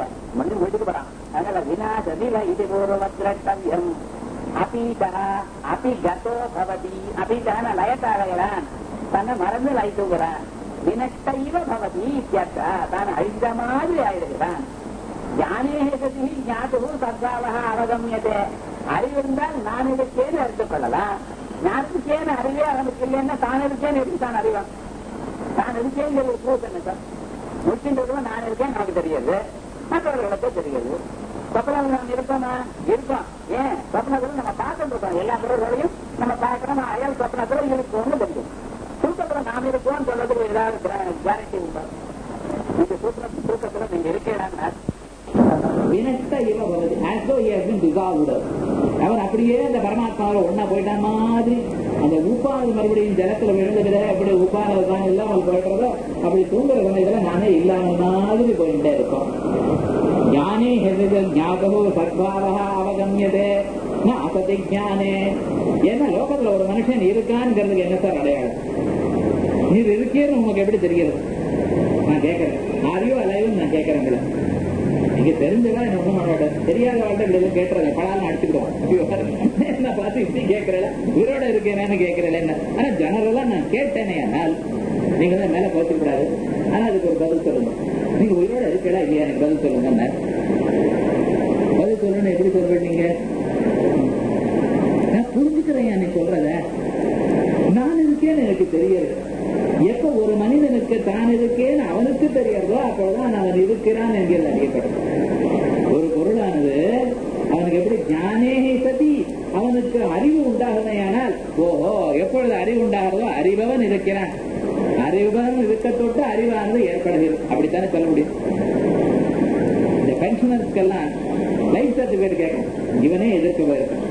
இல்ல மண்ணு வீட்டுக்கு போறான் அதனால வினாசதில இது பூர்வத்திரட்டவியம் அபீதா அபி கதோ பவதி அபீதான லயத்தாகைகிறான் தன்னை மறந்து லயித்துகிறான் வினஷ்டைவ பவதி இத்தியர்த்தா தான் அழிந்த மாதிரி ஆயிடுகிறான் ஞானே சதி ஞாத்து சத்பாவக அவகமியதே அறிவிருந்தால் நான் இருக்கேன்னு எடுத்துக் கொள்ளலாம் ஞானத்துக்கேன்னு அறிவே அவனுக்கு இல்லைன்னா தான் இருக்கேன்னு எப்படி தான் அறிவான் தான் இருக்கேங்கிறது ப்ரூஃப் என்ன சார் முடிச்சுட்டு நான் இருக்கேன் நமக்கு தெரியாது மற்றவர்களுக்கு தெரியாது சொப்னம் நம்ம இருக்கோமா இருக்கோம் ஏன் சொப்னத்துல நம்ம பார்த்துட்டு இருக்கோம் எல்லா பொருள்களையும் நம்ம பார்க்கிறோம் அயல் சொப்னத்துல இருக்கும்னு தெரியும் தூக்கத்துல நாம் இருக்கோம்னு சொல்றதுக்கு ஏதாவது கேரண்டி உண்டா இந்த தூக்க தூக்கத்துல நீங்க இருக்கேடாங்க வினஷ்ட இவ பவதி as though he has been dissolved அவர் அப்படியே அந்த பரமாத்மாவோட ஒன்னா போயிட்ட மாதிரி அந்த உப்பானது மறுபடியும் ஜலத்துல விழுந்த பிறகு அப்படி உப்பானது தான் இல்லாமல் போயிடுறதோ அப்படி தூங்குற சமயத்துல நானே இல்லாம மாதிரி போயிட்டே இருக்கோம் ஞானே ஹெச ஞாபகோ சத்பாவா அவகமியதே ந அசதி ஞானே ஏன்னா லோகத்துல ஒரு மனுஷன் இருக்கான்ங்கிறதுக்கு என்ன சார் அடையாளம் நீர் இருக்கேன்னு உங்களுக்கு எப்படி தெரிகிறது நான் கேட்கறேன் ஆரியோ அலையும் நான் கேட்கறேன் நீங்க தெரிஞ்சவா என்ன ஒண்ணும் மாட்டாட்ட தெரியாத வாழ்க்கை இப்படி எல்லாம் கேட்டுறல படாலும் அடிச்சுக்கிடுவோம் என்ன பார்த்து இப்படி கேட்கறல உயிரோட இருக்கேனேன்னு கேட்கறல என்ன ஆனா ஜெனரலா நான் கேட்டேனே ஆனால் நீங்க தான் மேல போச்சு கூடாது ஆனா அதுக்கு ஒரு பதில் சொல்லுங்க நீங்க உயிரோட இருக்கலா இல்லையா எனக்கு பதில் சொல்லுங்க பதில் சொல்லணும் எப்படி சொல்றீங்க நீங்க நான் புரிஞ்சுக்கிறேன் நீ சொல்றத நான் இருக்கேன்னு எனக்கு தெரியாது எப்ப ஒரு மனிதனுக்கு தான் இருக்கேன்னு அவனுக்கு தெரியறதோ அப்பொழுதுதான் அவன் இருக்கிறான் என்கிறது அறியப்படும் ஒரு பொருளானது அவனுக்கு எப்படி ஞானேகி சதி அவனுக்கு அறிவு உண்டாகுமையானால் ஓஹோ எப்பொழுது அறிவு உண்டாகிறதோ அறிபவன் இருக்கிறான் அறிபவன் இருக்க தொட்டு அறிவானது ஏற்படுகிறது அப்படித்தானே சொல்ல முடியும் இந்த பென்ஷனர்ஸ்க்கெல்லாம் லைஃப் சர்டிபிகேட் கேட்கும் இவனே எதிர்க்க போயிருக்கான்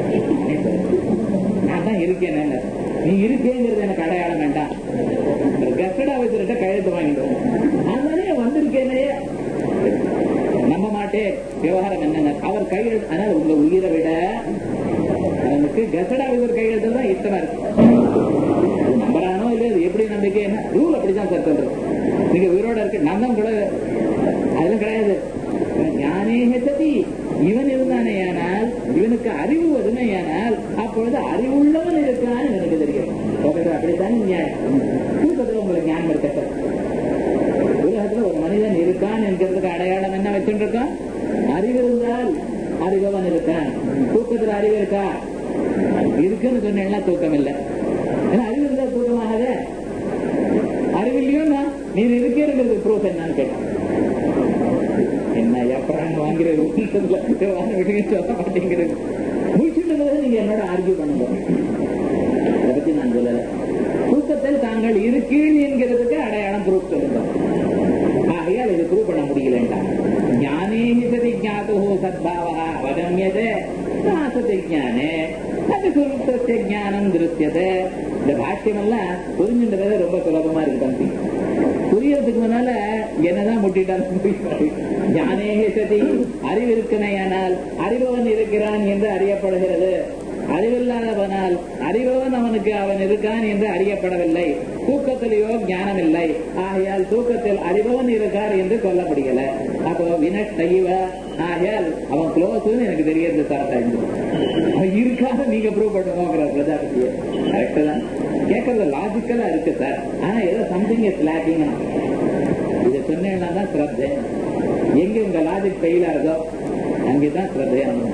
நான் தான் இருக்கேன் நீ இருக்கேங்கிறது எனக்கு அடையாளம் வேண்டாம் கஸ்டட் ஆபீசர்கிட்ட கையெழுத்து வாங்கிடுவோம் அதனாலே வந்திருக்கேனே நம்ப மாட்டேன் விவகாரம் என்னென்ன அவர் கையெழுத்து ஆனால் உங்க உயிரை விட அவனுக்கு கஸ்டட் ஆபீசர் கையெழுத்து தான் இஷ்டமா இருக்கு நம்புறானோ இல்லையோ அது எப்படி நம்பிக்கை என்ன ரூல் அப்படிதான் சார் சொல்றது நீங்க உயிரோட இருக்கு நான் தான் கூட அதெல்லாம் கிடையாது ஞானே சதி இவன் இருந்தானே ஆனால் இவனுக்கு அறிவு வருமையானால் அப்பொழுது அறிவுள்ளவன் இருக்கான்னு எனக்கு தெரியும் அப்படித்தான் தூக்கத்துல உங்களுக்கு ஞானம் இருக்க உலகத்துல ஒரு மனிதன் இருக்கான் என்கிறதுக்கு அடையாளம் என்ன வச்சுட்டு இருக்கான் அறிவு இருந்தால் அறிபவன் இருக்கான் தூக்கத்துல அறிவு இருக்கா இருக்குன்னு சொன்னா தூக்கம் இல்லை ஏன்னா அறிவு இருந்தால் தூக்கமாகாத அறிவில்லையோன்னா நீர் இருக்கிறது ப்ரூஃப் என்னன்னு கேட்டான் என்ன எப்பறாங்க வாங்கிறது விட்டுங்க சொல்ல மாட்டேங்கிறது முடிச்சுட்டு நீங்க என்னோட ஆர்கியூ பண்ணுங்க அதை பத்தி நான் சொல்லல தூக்கத்தில் தாங்கள் இருக்கீள் என்கிறதுக்கு அடையாளம் ப்ரூஃப் சொல்லுங்க ஆகையால் இது ப்ரூவ் பண்ண முடியலண்டா ஞானே சதி ஜாதோ சத்பாவா அவகமியதே நாசதி ஞானே அது சுருத்தத்திய ஞானம் திருத்தியதே இந்த பாஷ்யம் எல்லாம் புரிஞ்சுன்றது ரொம்ப சுலபமா இருக்கு தம்பி புரியறதுக்கு முன்னால என்னதான் முட்டிட்டாலும் ஞானேக சதி அறிவு இருக்கணையானால் அறிபவன் இருக்கிறான் என்று அறியப்படுகிறது அறிவில்லாதவனால் அறிபவன் அவனுக்கு அவன் இருக்கான் என்று அறியப்படவில்லை தூக்கத்திலேயோ ஞானம் இல்லை ஆகையால் தூக்கத்தில் அறிபவன் இருக்கார் என்று சொல்லப்படுகல அப்போ வினஷ்டைவ ஆகையால் அவன் க்ளோஸ்னு எனக்கு தெரியறது சார் அவன் இருக்காத நீங்க ப்ரூவ் பண்ணுவோங்கிற பிரஜாபதியை கரெக்ட் தான் கேட்கறது லாஜிக்கலா இருக்கு சார் ஆனா ஏதோ சம்திங் இஸ் லேக்கிங் இதை சொன்னேன்னா தான் ஸ்ரத்தை எங்க உங்க லாஜிக் ஃபெயில் ஆகுதோ அங்கேதான் ஸ்ரத்தையானது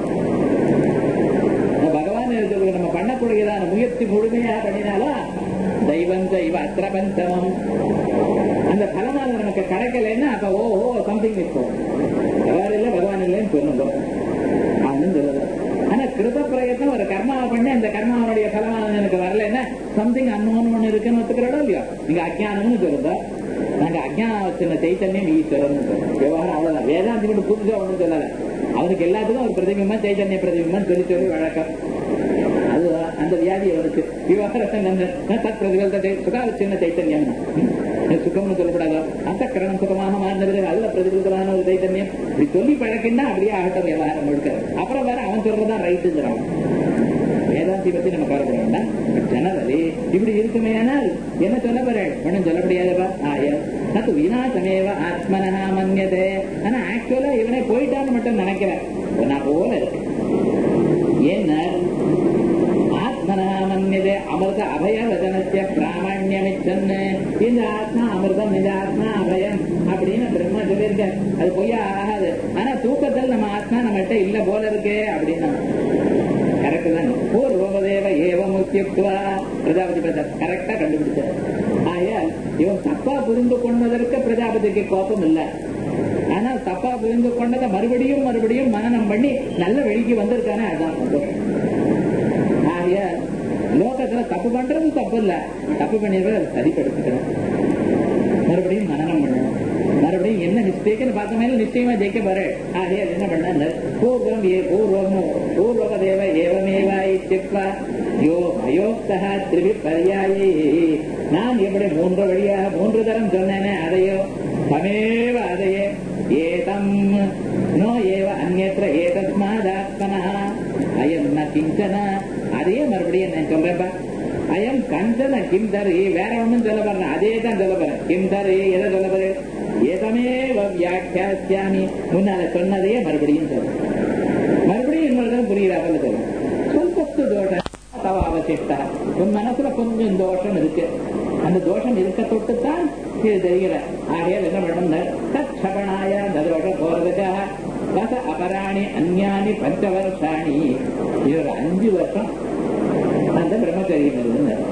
பகவான் இருக்கிறது நம்ம பண்ணக்கூடியதான முயற்சி முழுமையாக பண்ணினாலும் தெய்வம் தெய்வ அத்திர பஞ்சமம் அந்த பலனால நமக்கு கிடைக்கலன்னா அப்ப ஓ ஓ சம்திங் இருக்கும் பகவான் இல்லை பகவான் இல்லைன்னு சொல்லுங்க அப்படின்னு சொல்லுது ஆனா கிருத பிரயத்னம் ஒரு கர்மாவை பண்ணி அந்த கர்மாவனுடைய பலமானது எனக்கு வரலன்னா சம்திங் அன்னோன்னு ஒண்ணு இருக்குன்னு ஒத்துக்கிறோம் இல்லையோ நீங்க அஜானம்னு சொல்லுங்க நாங்க அஜான சைத்தன்யம் ஈஸ்வரன் விவகாரம் அவ்வளவுதான் வேதாந்தி மட்டும் புதுசா ஒண்ணும் சொல்லல அவனுக்கு எல்லாத்துக்கும் ஒரு பிரதிபிம்பம் சைத்தன்ய பிரதிபிம்பம் சொல்லி சொல்லி வழக்கம் அது அந்த வியாதி அவனுக்கு விவகாரம் தத் பிரதிபலத்தை சுகால சின்ன சைத்தன்யம் சுகம்னு சொல்லப்படாதோ அந்த கிரணம் சுகமாக மாறினது அதுல பிரதிபலிதமான ஒரு சைத்தன்யம் இப்படி சொல்லி பழக்கின்னா அப்படியே ஆகட்டும் விவகாரம் முழுக்க அப்புறம் வேற அவன் சொல்றதான் ரைட்டுங்கிறான் வேதாந்தி பத்தி நம்ம கவலைப்பட வேண்டாம் ஜனரலி இப்படி இருக்குமே ஆனால் என்ன சொல்ல போறேன் ஒன்னும் சொல்ல முடியாதப்பா ஆயா அது விநாசமேவ ஆத்மனஹா மன்யதே ஆனா ஆக்சுவலா இவனே போயிட்டான்னு மட்டும் நினைக்கிறேன் நான் போல இருக்கு ஏன்னா ஆத்மனஹா மன்யதே அமிர்த அபய வதனத்திய பிராமணியமிச்சன்னு இந்த ஆத்மா அமிர்தம் இந்த ஆத்மா அபயம் அப்படின்னு பிரம்மா சொல்லியிருக்கார் அது பொய்யா ஆகாது ஆனா தூக்கத்தில் நம்ம ஆத்மா நம்மகிட்ட இல்ல போல இருக்கே அப்படின்னா கரெக்ட் தான் பூர்வதேவ ஏவ முக்கியத்துவா பிரஜாபதி கரெக்டா கண்டுபிடிச்சார் ஆயால் இவன் தப்பா புரிந்து கொண்டதற்கு பிரஜாபதிக்கு கோபம் இல்லை ஆனால் தப்பா புரிந்து கொண்டதை மறுபடியும் மறுபடியும் மனநம் பண்ணி நல்ல வெளிக்கு வந்திருக்கானே அதுதான் சந்தோஷம் ஆகையால் லோகத்துல தப்பு பண்றது தப்பு இல்ல தப்பு பண்ணிடுறது அதை சரிப்படுத்திக்கணும் மறுபடியும் மனநம் பண்ணணும் மறுபடியும் என்ன மிஸ்டேக்னு பார்த்த மாதிரி நிச்சயமா ஜெயிக்க பாரு ஆகையால் என்ன பண்ண பூர்வம் ஏ பூர்வம் பூர்வக தேவ ஏவமேவா இத்தியக்வா யோ அயோக்தா திருவி பரியாயே நான் எப்படி மூன்று வழியாக மூன்று தரம் சொன்னேனே அதையோ தமேவ அதையே ஏதம் நோ ஏவ அந்நத்திர ஏதஸ்மாதாத்மனா அயம் ந கிஞ்சன அதையே மறுபடியும் நான் சொல்றேன்ப்பா அயம் கஞ்சன கிம் தரு வேற ஒண்ணும் சொல்ல போறேன் அதே தான் சொல்ல போறேன் கிம் தரு எதை சொல்ல போறேன் ஏதமேவ வியாக்கியாசியாமி முன்னால சொன்னதையே மறுபடியும் சொல்றேன் மறுபடியும் இன்னொரு புரியுறாங்கல்ல சொல்றேன் சொல்பத்து தோஷம் தவ அவசியத்தா உன் மனசுல கொஞ்சம் தோஷம் இருக்கு அந்த தோஷம் இருக்க தொட்டுத்தான் இது தெரிகிற ஆகையால் என்ன பண்ணணும் தட்சபணாய அந்த தோஷம் போறதுக்காக வச அபராணி அந்யானி பஞ்ச வருஷாணி இது ஒரு அஞ்சு வருஷம் அந்த பிரம்மச்சரியம் இருந்தேன்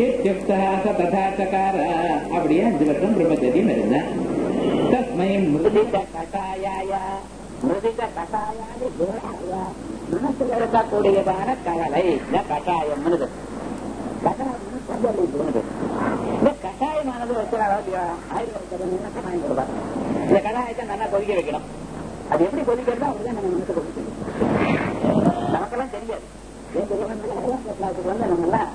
ததாச்சகார அப்படியே அஞ்சு வருஷம் பிரம்மச்சரியம் இருந்தேன் தஸ்மை மிருதித கட்டாயாய மிருதித கட்டாயாதி தோஷாய மனசுல இருக்கக்கூடியதான கவலை இந்த கட்டாயம் கட்டாயம் சொல்லி தோணுது இந்த கட்டாயமானது வச்சு ஆயுர்வேதம் என்ன கட்டாயம் கொடுப்பாங்க இந்த கட்டாயத்தை நல்லா கொதிக்க வைக்கணும் அது எப்படி கொதிக்கிறதோ அப்படிதான் நம்ம மனசு கொதிக்கணும் நமக்கெல்லாம் தெரியாது ஏன் தெரியும் வந்து நம்ம எல்லாம்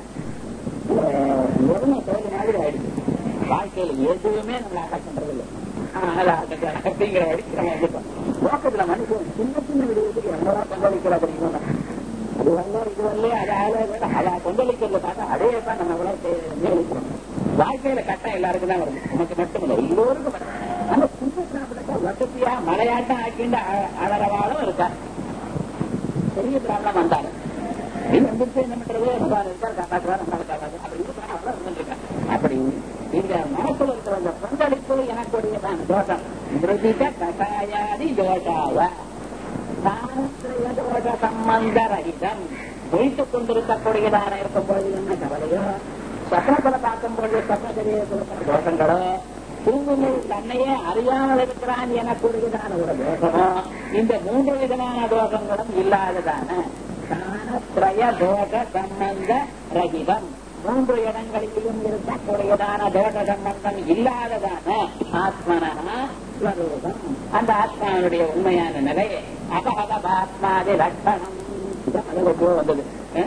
எதுவுமே தேவை மாதிரி ஆயிடுச்சு வாழ்க்கையில எதுவுமே நம்மளை அட்டாக் பண்றது இல்லை அப்படிங்கிற வரைக்கும் நம்ம இருக்கோம் லோக்கத்துல மனுஷன் சின்ன சின்ன விடுவதுக்கு என்னவா பங்களிக்கிற தெரியுமா அது வரல இது வரல அது ஆள அதை கொந்தளிக்கிறத பார்த்தா அதே தான் நம்ம கூட மேலிக்கிறோம் வாழ்க்கையில கட்டம் எல்லாருக்கும் தான் வருது நமக்கு மட்டும் இல்லை எல்லோருக்கும் வரும் அந்த சின்ன வசதியா மலையாட்டம் ஆக்கிண்டு அழறவாளும் இருக்கா பெரிய ப்ராப்ளம் வந்தாலும் இது வந்துட்டு என்ன பண்றது நம்ம இருக்கார் காப்பாற்றுவா நம்ம காப்பாற்று அப்படி இருந்துருக்கா அப்படி இந்த மனசுல இருக்கிற அந்த பங்களிப்பு எனக்குடையதான் தோஷம் மிருதிக கட்டாயாதி தோஷாவ தோஷ சம்பந்த ரகிதம் ஒழித்துக் கொண்டிருக்கக்கூடியதான இருக்கும் பொழுது என்ன கவலையோ சொப்னத்துல பார்க்கும் பொழுது சொப்ன தெரியக்கூடிய தோஷங்களோ தூங்கும்போது தன்னையே அறியாமல் இருக்கிறான் எனக்கூடியதான ஒரு தோஷமோ இந்த மூன்று விதமான தோஷங்களும் இல்லாததான தானத்ரய தோஷ சம்பந்த ரகிதம் மூன்று இடங்களிலும் இருக்கக்கூடியதான தோஷ சம்பந்தம் இல்லாததான ஆத்மனா ஸ்வரூபம் அந்த ஆத்மாவுடைய உண்மையான நிலை அபகத ஆத்மாதி லட்சணம் வந்தது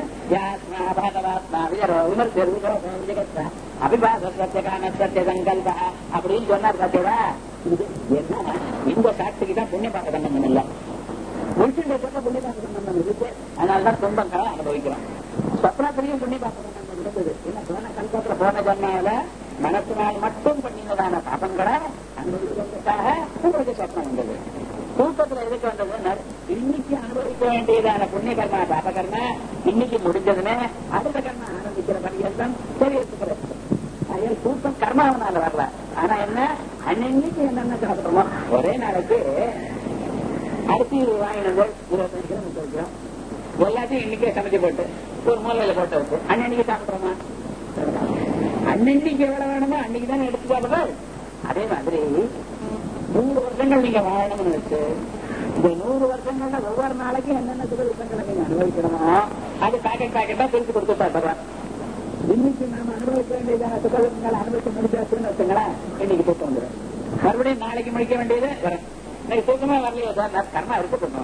அப்படின்னு சொன்னார் பார்த்தீங்களா இது என்ன இந்த சாட்சிக்கு தான் புண்ணிய பாக்க சம்பந்தம் இல்லை முடிச்சுட்டு போட்ட புண்ணிய பாக்க சம்பந்தம் இருக்கு அதனாலதான் துன்பங்களை அனுபவிக்கிறோம் சொப்னத்திலையும் புண்ணிய பாக்க சம்பந்தம் இருந்தது என்ன போன கல்பத்துல போன ஜன்மாவில மனசினால் மட்டும் பண்ணினதான பாபங்களை அனுபவிக்கிறதுக்காக உங்களுக்கு சொப்னம் வந்தது தூக்கத்துல எதுக்கு வந்ததுன்னா இன்னைக்கு அனுபவிக்க வேண்டியதான புண்ணிய கர்மா பாப கர்மா இன்னைக்கு முடிஞ்சதுன்னு அடுத்த கர்மா ஆரம்பிக்கிற பணியெல்லாம் தெரியறதுக்கு அதில் தூக்கம் கர்மாவனால வரல ஆனா என்ன அன்னைக்கு என்னென்ன சாப்பிடுறோமோ ஒரே நாளைக்கு அரிசி வாங்கினது இருபத்தஞ்சு கிலோ முப்பது கிலோ எல்லாத்தையும் இன்னைக்கே சமைச்சு போட்டு ஒரு மூலையில போட்டு வச்சு அன்னன்னைக்கு சாப்பிடுறோமா அன்னன்னைக்கு எவ்வளவு வேணுமோ அன்னைக்கு தானே எடுத்து சாப்பிடுறது அதே மாதிரி நூறு வருஷங்கள் நீங்க வாழணும்னு வச்சு இந்த நூறு வருஷங்கள்ல ஒவ்வொரு நாளைக்கும் என்னென்ன சுகதுக்கங்களை நீங்க அனுபவிக்கணுமோ அது பாக்கெட் பாக்கெட்டா பிரிச்சு கொடுத்து சாப்பிடுறோம் இன்னைக்கு நாம அனுபவிக்க வேண்டியதான சுகதுக்கங்களை அனுபவிக்க முடிஞ்சாச்சுன்னு வச்சுங்களேன் இன்னைக்கு தூக்கம் வந்துடும் மறுபடியும் நாளைக்கு முடிக்க வேண்டியது வரும் இன்னைக்கு தூக்கமே வரலையோ சார் நான் கர்மா இருக்கு தூக்கம்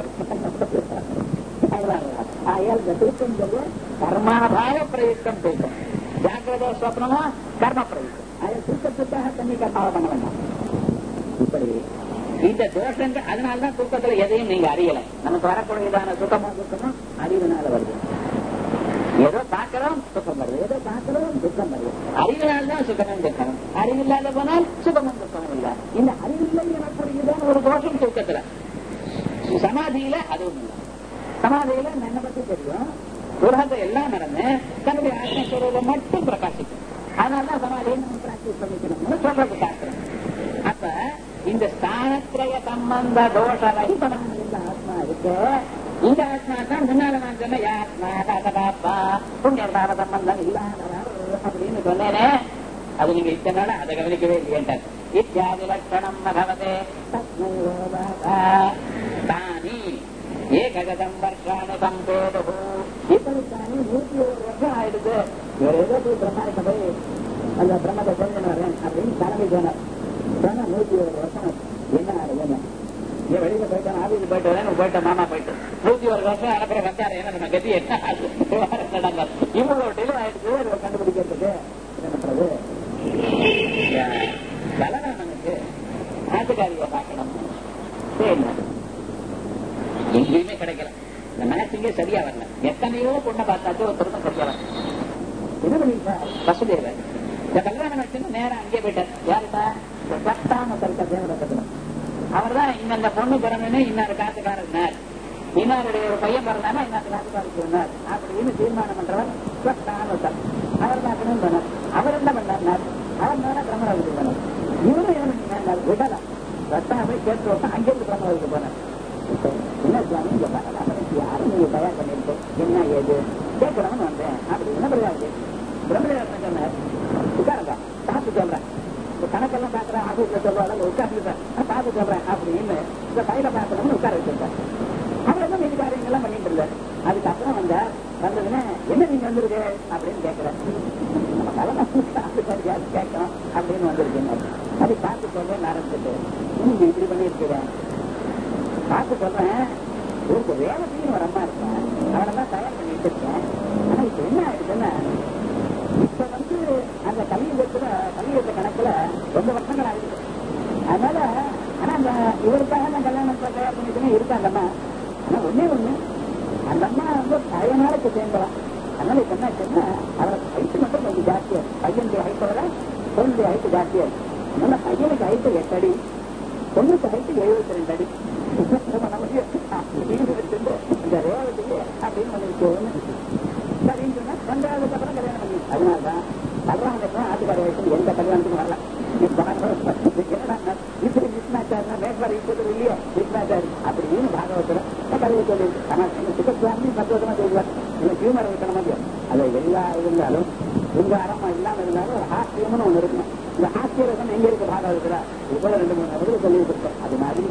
வரும் ஆயால் இந்த தூக்கம் சொல்லி கர்மாபாவ பிரயுக்தம் தூக்கம் ஜாக்கிரதா ஸ்வப்னமோ கர்ம பிரயுக்தம் அது தூக்கத்துக்காக தண்ணி கர்மாவை பண்ண வேண்டாம் இப்படி இந்த தோஷங்கள் அதனாலதான் தூக்கத்துல எதையும் நீங்க அறியல நமக்கு வரக்கூடியதான சுத்தமா துக்கமும் அறிவினால வருது ஏதோ பார்க்கிறோம் சுகம் வருது ஏதோ பார்க்கிறோம் துக்கம் வருது அறிவினால் தான் சுகமும் துக்கமும் அறிவில்லாத போனால் சுகமும் துக்கமும் இல்ல இந்த அறிவில்லை எனப்படுகிறதான ஒரு தோஷம் தூக்கத்துல சமாதியில அதுவும் இல்லை சமாதியில என்ன பத்தி தெரியும் உலகத்தை எல்லாம் நடந்து தன்னுடைய ஆத்மஸ்வரூபம் மட்டும் பிரகாசிக்கும் அதனாலதான் சமாதியை நம்ம பிராக்டிஸ் பண்ணிக்கணும்னு சொல்றது சாஸ்திரம் அப்ப இந்த ஸ்தானத்திரய சம்பந்த தோஷ ரஹிதனம் இந்த ஆத்மா இருக்கு இந்த ஆத்மா தான் முன்னால நான் சொன்ன யாத்மா தாத்தா புண்ணியதான சம்பந்தம் இல்லாதவர் அப்படின்னு சொன்னேனே அது நீங்க இத்தனை நாள் அதை கவனிக்கவே இல்லையேன்ட்டார் இத்தியாதி லட்சணம் பகவதே தானி ஏகதம் வருஷாணி சம்பேது இப்படி தானி நூத்தி ஒரு வருஷம் ஆயிடுது வேற ஏதோ போய் பிரம்மாண்ட போய் அந்த பிரம்மத்தை தெரிஞ்சு வரேன் அப்படின்னு தலைமை சொன்னார் சொன்ன நூத்தி ஒரு வருஷம் என்ன ஆகுதுன்னு ஏன் வெளியில போயிட்டேன் ஆபீஸ் போயிட்டு வரேன் போயிட்ட மாமா போயிட்டு நூத்தி ஒரு வருஷம் அனுப்புற வந்தாரு என்ன நம்ம கதி என்ன நடந்தார் இவ்வளவு டிலே ஆயிடுச்சு இதை கண்டுபிடிக்கிறதுக்கு என்ன பண்றது பலராமனுக்கு ஆட்டுக்காரியை பார்க்கணும் சரி எங்கேயுமே கிடைக்கல இந்த மேட்சிங்கே சரியா வரல எத்தனையோ பொண்ணை பார்த்தாச்சும் ஒரு பொருத்தம் சரியா வரல என்ன பண்ணிருப்பா வசுதேவர் இந்த கல்யாணம் வச்சுன்னு நேரம் அங்கே போயிட்டார் யாருப்பா இந்த சட்டாம தருக்க தேவரத்துல அவர் தான் இந்த பொண்ணு பிறந்தனே இன்னாரு காத்துக்காரர் இன்னாருடைய ஒரு பையன் பிறந்தானா இன்னாரு காத்துக்காரர் சொன்னார் அப்படின்னு தீர்மானம் பண்றவர் சட்டாமத்தர் அவர் பார்க்கணும் சொன்னார் அவர் என்ன பண்ணார் அவர் மேல பிரம்மராஜுக்கு போனார் இவரும் என்ன பண்ணார் விடலாம் சட்டாம போய் கேட்டு வைப்பேன் அங்கிருந்து பிரம்மராஜுக்கு போனார் என்ன சுவாமி இங்க பார்க்கலாம் யாரும் நீங்க தயார் பண்ணிருக்கோம் என்ன ஏது கேட்கணும்னு வந்தேன் அப்படி என்ன பிரதாஜி பிரம்மதேவன் சொன்னார் உட்காருங்க பார்த்து சொல்றேன் இந்த கணக்கெல்லாம் பாக்குறேன் ஆபீஸ்ல சொல்லுவாங்க உட்காந்துருப்பேன் பார்த்து சொல்றேன் அப்படின்னு இந்த பையில பார்க்கணும்னு உட்கார வச்சிருக்கேன் அவர் என்ன மீதி காரியங்கள்லாம் பண்ணிட்டு இருந்தார் அதுக்கப்புறம் வந்த வந்ததுன்னு என்ன நீங்க வந்திருக்கு அப்படின்னு கேட்கிறேன் நம்ம தலைமை கேட்கணும் அப்படின்னு வந்திருக்கீங்க அது பார்த்து சொல்றேன் ஆரம்பிச்சுட்டு நீங்க இப்படி பண்ணிருக்கிறேன் பார்த்து சொல்றேன் ஒரு வேலைக்கு ஒரு அம்மா இருக்கேன் அவனை தான் தயார் பண்ணிட்டு இருக்கேன் ஆனா இப்ப என்ன ஆயிடுச்சுன்னா இப்ப வந்து அந்த கலியுகத்துல கலியுக கணக்குல ரொம்ப வருஷங்கள் ஆயிடுச்சு அதனால ஆனா அந்த இவருக்காக நான் கல்யாணம் தயார் பண்ணிட்டு இருக்காங்கம்மா ஆனா ஒன்னே ஒண்ணு அந்த அம்மா வந்து பழைய நாளுக்கு சேர்ந்தலாம் அதனால இப்ப என்ன ஆச்சுன்னா அவரை ஹைட்டு மட்டும் கொஞ்சம் ஜாஸ்தியா பையனுடைய ஹைட்டை விட பொண்ணுடைய ஹைட்டு ஜாஸ்தியா இருக்கு அதனால பையனுக்கு ஹைட்டு எட்டு அடி பொண்ணுக்கு ஹைட்டு எழுபத்தி ரெண்டு அடி இந்த ரேவதிக்கு அப்படின்னு வந்துருக்கு சரின்னு சொன்னா ரெண்டாவதுக்கு அப்புறம் கல்யாணம் பண்ணி அதனாலதான் கல்யாணத்துக்கு ஆட்டுக்கார வயசு எந்த கல்யாணத்துக்கும் வரல இப்படி கிருஷ்ணாச்சாரியா மேற்பாடு இப்போது இல்லையோ கிருஷ்ணாச்சாரி அப்படின்னு பாகவத்துல கதையை சொல்லி ஆனா சுகசுவாமி பக்குவத்தமா சொல்லுவார் இந்த ஹியூமர் இருக்கணும் இல்லையோ அது எல்லா இருந்தாலும் உங்காரமா இல்லாம இருந்தாலும் ஒரு ஹாஸ்யம்னு ஒண்ணு இருக்கணும் இந்த ஹாஸ்யரசம் எங்க இருக்கு பாகவத்துல இப்போ ரெண்டு மூணு பதில் சொல்லி கொடுத்தோம் அது மாதிரி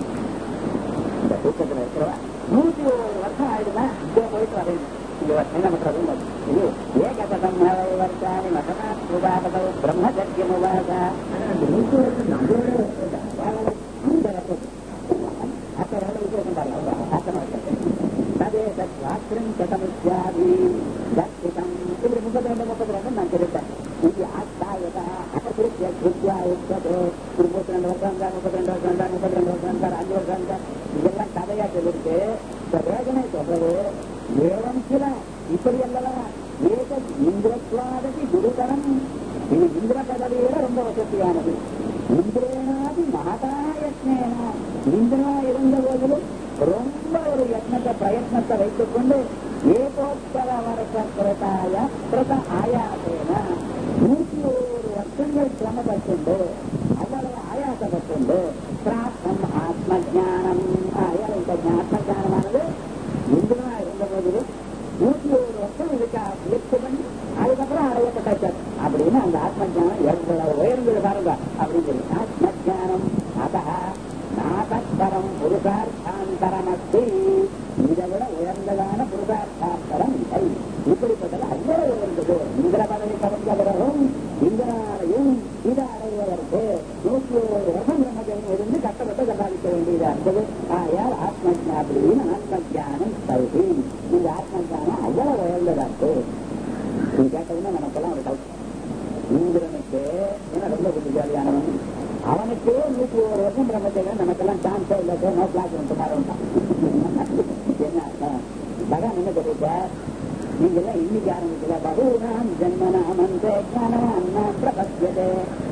இந்த தூக்கத்துல இருக்கிறவா நூத்தி ஒரு வருஷம் ஆயிடுதான் இங்கே போயிட்டு வரேன் இங்க என்ன பண்றது இது ஏகதம் வருஷானி மகனா உபாபதோ பிரம்மசத்தியமுபாத நூத்தி வருஷம் நம்மளோட அந்த வருஷம் அப்ப எவ்வளவு விசேஷம் பாருங்க ஆசமா ததே தத்வாத்திரம் சதமுத்யாதி தத்திதம் இப்படி முப்பத்தி ரெண்டு முப்பத்தி ரெண்டு நான் சொல்லிட்டேன் இது ஆஸ்தாயதா அபகிருத்திய கிருத்தியா உச்சதோ ஒரு முப்பத்தி ரெண்டு வருஷம் இருந்தா முப்பத்தி ரெண்டு வருஷம் இருந்தா முப்பத்தி ரெண்டு வருஷம் இருந்தா அஞ்சு வருஷம் இருந்தா இதெல்லாம் கதையா சொல்லிருக்கு இந்த வேதனை சொல்றது ஏவம் சில இப்படி அல்லவா ஏக இந்திரத்வாதகி குருதரம் இது இந்திர பதவியோட ரொம்ப வசதியானது இந்திரேனாதி மகதாயத்னேன இந்திரனா இருந்த போதிலும் ரொம்ப ஒரு யத்னத்தை பிரயத்னத்தை வைத்துக் கொண்டு ஏகோத்தர வருஷ கிருதாய கிருத ஆயாசேன நூற்றி ஒரு வருஷங்கள் சிரமப்பட்டுண்டு அவ்வளவு ஆயாசப்பட்டுண்டு பிராப்தம் ஆத்ம ஜானம் ஆயால் இந்த ஆத்ம ஜானமானது இந்திரனா இருந்த போதிலும் நூற்றி ஒரு வருஷம் இதுக்கு முயற்சி பண்ணி அதுக்கப்புறம் அடையப்பட்டாச்சார் அப்படின்னு அந்த ஆத்ம ஜானம் எவ்வளவு உயர்ந்தது பாருங்க அப்படின்னு சொல்லி ஆத்ம ஜானம் அதா நாதஸ்வரம் புருஷார்த்தாந்தரமஸ்தி இதை விட உயர்ந்ததான புருஷார்த்தாந்தரம் இல்லை இப்படிப்பட்டது அவ்வளவு உயர்ந்தது இந்திர பதவி கவர்ந்தவரும் இந்திராலையும் இதை அடைவதற்கு நூற்றி ஒரு வருஷம் பிரம்மஜனம் இருந்து கஷ்டப்பட்டு சம்பாதிக்க வேண்டியதா இருந்தது ஆயால் ஆத்ம அப்படின்னு ஆத்ம ஜானம் சௌதி இந்த ஆத்ம ஜானம் அவ்வளவு உயர்ந்ததா இருக்கு நீ கேட்டதுன்னா நமக்கெல்லாம் ஒரு டவுட் இந்திரனுக்கு ஏன்னா ரொம்ப புத்திசாலியானவன் அவனுக்கே நூற்றி ஒரு வருஷம் பிரம்மச்சரியம் நமக்கெல்லாம் சான்ஸே இல்லை நோ கிளாஸ் வந்து மாறவன் என்ன அர்த்தம்? பகவான் என்ன சொல்லிட்ட நீங்க எல்லாம் இன்னைக்கு ஆரம்பிக்கல பகூனாம் ஜன்மனாமந்தே ஞானவான் பிரபத்தியதே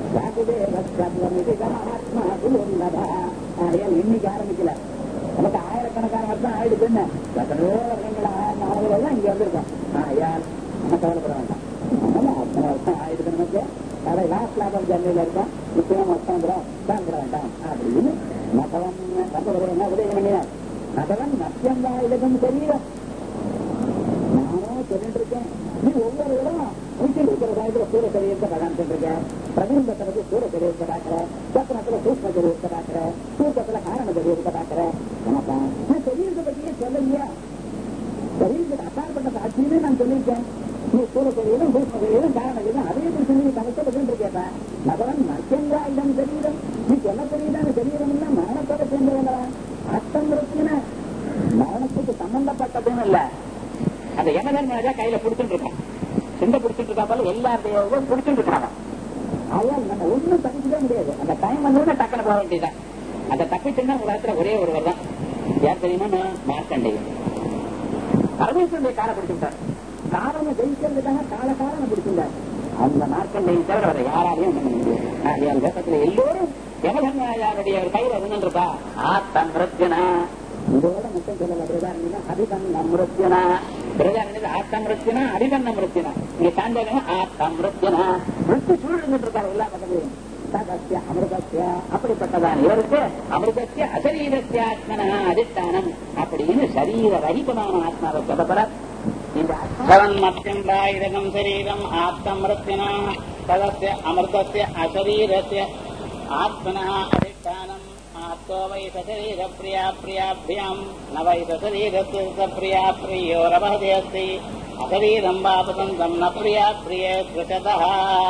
மகாத்மா குருந்ததா ஆகையால் இன்னைக்கு ஆரம்பிக்கல நமக்கு ஆயிரக்கணக்கான வருஷம் ஆயிடுச்சு என்ன எத்தனையோ வருடங்கள் ஆயிரம் நாடுகள் எல்லாம் இங்க வந்திருக்கோம் ஆகையால் நம்ம கவலைப்பட வேண்டாம் அதனால அத்தனை வருஷம் ஆயிடுச்சு நமக்கு கடை லாஸ்ட் லாபம் ஜன்மையில இருக்கோம் நிச்சயம் வருஷம் கூட உட்காந்துட வேண்டாம் அப்படின்னு மகவன் மற்றவர்கள் என்ன உதவி பண்ணினார் மகவன் மத்தியம் வாயிலும் சரீரம் நானும் சொல்லிட்டு இருக்கேன் நீ ஒவ்வொரு இடம் வீட்டில் இருக்கிற காலத்துல சூரிய சரீரத்தை பகாந்துட்டு இருக்க பிரதிபத்திரத்து சூரிய சரீரத்தை பாக்குற சத்திரத்துல சூக்ம சரீரத்தை பாக்குற தூக்கத்துல காரண சரீரத்தை பாக்குற எனக்கா நான் சரீரத்தை பத்தியே சொல்லலையா சரீரத்துக்கு அப்பாற்பட்ட சாட்சியுமே நான் சொல்லியிருக்கேன் நீ சூர சரீரம் சூக்ம சரீரம் காரண சரீரம் அதே சொல்லி நீ கணக்கை பற்றி இருக்கேப்பா மகவன் மத்தியங்காயிடம் சரீரம் நீ சொல்ல தெரியுதான சரீரம் எல்லாம் மரணத்தோட சேர்ந்தவங்களா அர்த்தம் பிரச்சனை மரணத்துக்கு சம்பந்தப்பட்டதும் இல்லை அந்த யமதர்மராஜா கையில பிடிச்சிட்டு இருக்கான் சிந்த பிடிச்சிட்டு இருக்கா போல எல்லாருடைய பிடிச்சிட்டு இருக்காங்க அதான் நம்ம ஒண்ணும் தப்பிக்கவே முடியாது அந்த டைம் வந்து டக்குனு போக வேண்டியதான் அந்த தப்பிச்சுன்னா உலகத்துல ஒரே ஒருவர் தான் யார் தெரியுமா மார்க்கண்டேயன் பரமேஸ்வரனுடைய காலை பிடிச்சிட்டார் காரணம் ஜெயிக்கிறதுக்காக கால காரணம் பிடிச்சிருந்தார் அந்த மார்க்கண்டையை தவிர வேற யாராலையும் ஒண்ணும் பண்ண முடியாது ஆகையால் லோகத்துல எல்லோரும் யமதர்மராஜாவுடைய கையில இருந்துருப்பா ஆத்தம் பிரச்சனை இதோட மட்டும் சொல்லல பிரதாரணம் அபிபன்ன மிருத்தியனா பிரதாரணம் ஆத்தம் மிருத்தியனா அபிபன்ன மிருத்தியனா இங்க சாந்தகம் ஆத்தம் மிருத்தியனா மிருத்து சூழ்ந்துட்டு இருக்காரு எல்லா பக்கத்திலையும் சதஸ்ய அமிர்தஸ்ய அப்படிப்பட்டதான் இவருக்கு அமிர்தஸ்ய அசரீரஸ்ய ஆத்மனா அதிஷ்டானம் அப்படின்னு சரீர ரஹிதமான ஆத்மாவை சொல்லப்படுறார் இந்த ஆத்மன் மத்தியம் ராயிரகம் சரீரம் ஆத்தம் மிருத்தியனா சதஸ்ய அமிர்தஸ்ய அசரீரஸ்ய ஆத்மனா அதிஷ்டானம் आत्तो वै सशरीर प्रिया प्रियाभ्याम् न वै सशरीरस्य स प्रिया प्रियोरवहति अस्ति अशरीरम् वापतन्तम् न प्रिया प्रिये स्पृशतः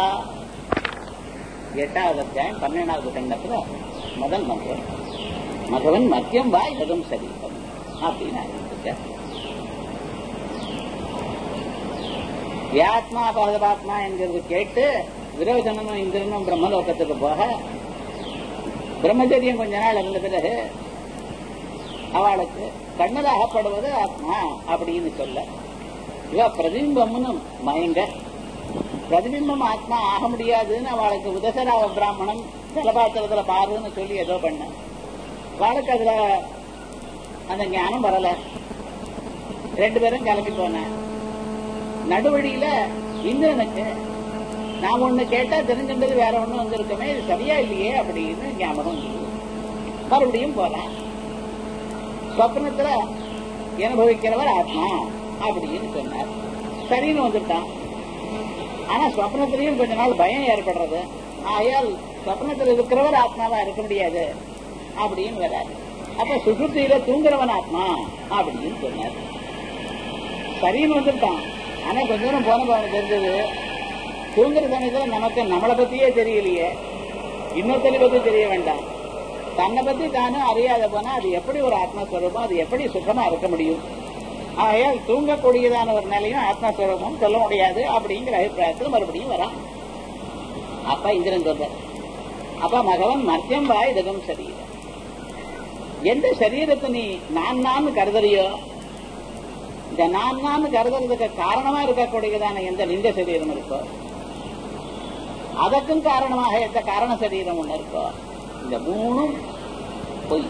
எட்டாவது அத்தியாயம் பன்னெண்டாவது கண்டத்துல முதல் மந்திரம் மகவன் மத்தியம் வா இதகம் சரீரம் அப்படின்னு ஆரம்பிச்சார் வியாத்மா பகதபாத்மா என்கிறது கேட்டு விரோஜனனும் இந்திரனும் பிரம்மலோகத்துக்கு போக பிரம்மச்சரியம் கொஞ்ச நாள் இருந்த பிறகு அவளுக்கு கண்ணில் அகப்படுவது ஆத்மா அப்படின்னு சொல்ல இவ பிரதிபிம்பம்னு மயங்க பிரதிபிம்பம் ஆத்மா ஆக முடியாதுன்னு அவளுக்கு உதசராவ பிராமணன் ஜலபாத்திரத்துல பாருன்னு சொல்லி ஏதோ பண்ண அவளுக்கு அதுல அந்த ஞானம் வரல ரெண்டு பேரும் கிளம்பி போன நடுவழியில இந்திரனுக்கு நான் ஒண்ணு கேட்டா தெரிஞ்சின்றது வேற ஒண்ணு வந்திருக்கமே இது சரியா இல்லையே அப்படின்னு ஞாபகம் வந்தது. மறுபடியும் போறேன் சொப்னத்துல அனுபவிக்கிறவர் ஆத்மா அப்படின்னு சொன்னார் சரின்னு வந்துட்டான் ஆனா சொப்னத்திலையும் கொஞ்ச நாள் பயம் ஏற்படுறது ஆயால் சொப்னத்தில் இருக்கிறவர் ஆத்மாவா இருக்க முடியாது அப்படின்னு வராது அப்ப சுசுத்தியில தூங்குறவன் ஆத்மா அப்படின்னு சொன்னார் சரின்னு வந்துட்டான் ஆனா கொஞ்ச தூரம் போன போன தெரிஞ்சது தூங்குற சமயத்துல நமக்கு நம்மளை பத்தியே தெரியலையே இன்னொருத்தரை பத்தி தெரிய வேண்டாம் தன்னை பத்தி தானும் அறியாத போனா அது எப்படி ஒரு ஆத்மஸ்வரூபம் அது எப்படி சுத்தமா இருக்க முடியும் ஆகையால் தூங்கக்கூடியதான ஒரு நிலையும் ஆத்மஸ்வரூபம் சொல்ல முடியாது அப்படிங்கிற அபிப்பிராயத்தில் மறுபடியும் வரான் அப்ப இந்திரன் சொல்ற அப்ப மகவன் மத்தியம் வாய் இதகம் சரீரம் எந்த சரீரத்தை நீ நான் நான் கருதுறியோ இந்த நான் நான் கருதுறதுக்கு காரணமா இருக்கக்கூடியதான எந்த லிங்க சரீரம் இருக்கோ அதற்கும் காரணமாக எந்த காரண சரீரம் ஒண்ணு இருக்கோ இந்த மூணும் பொய்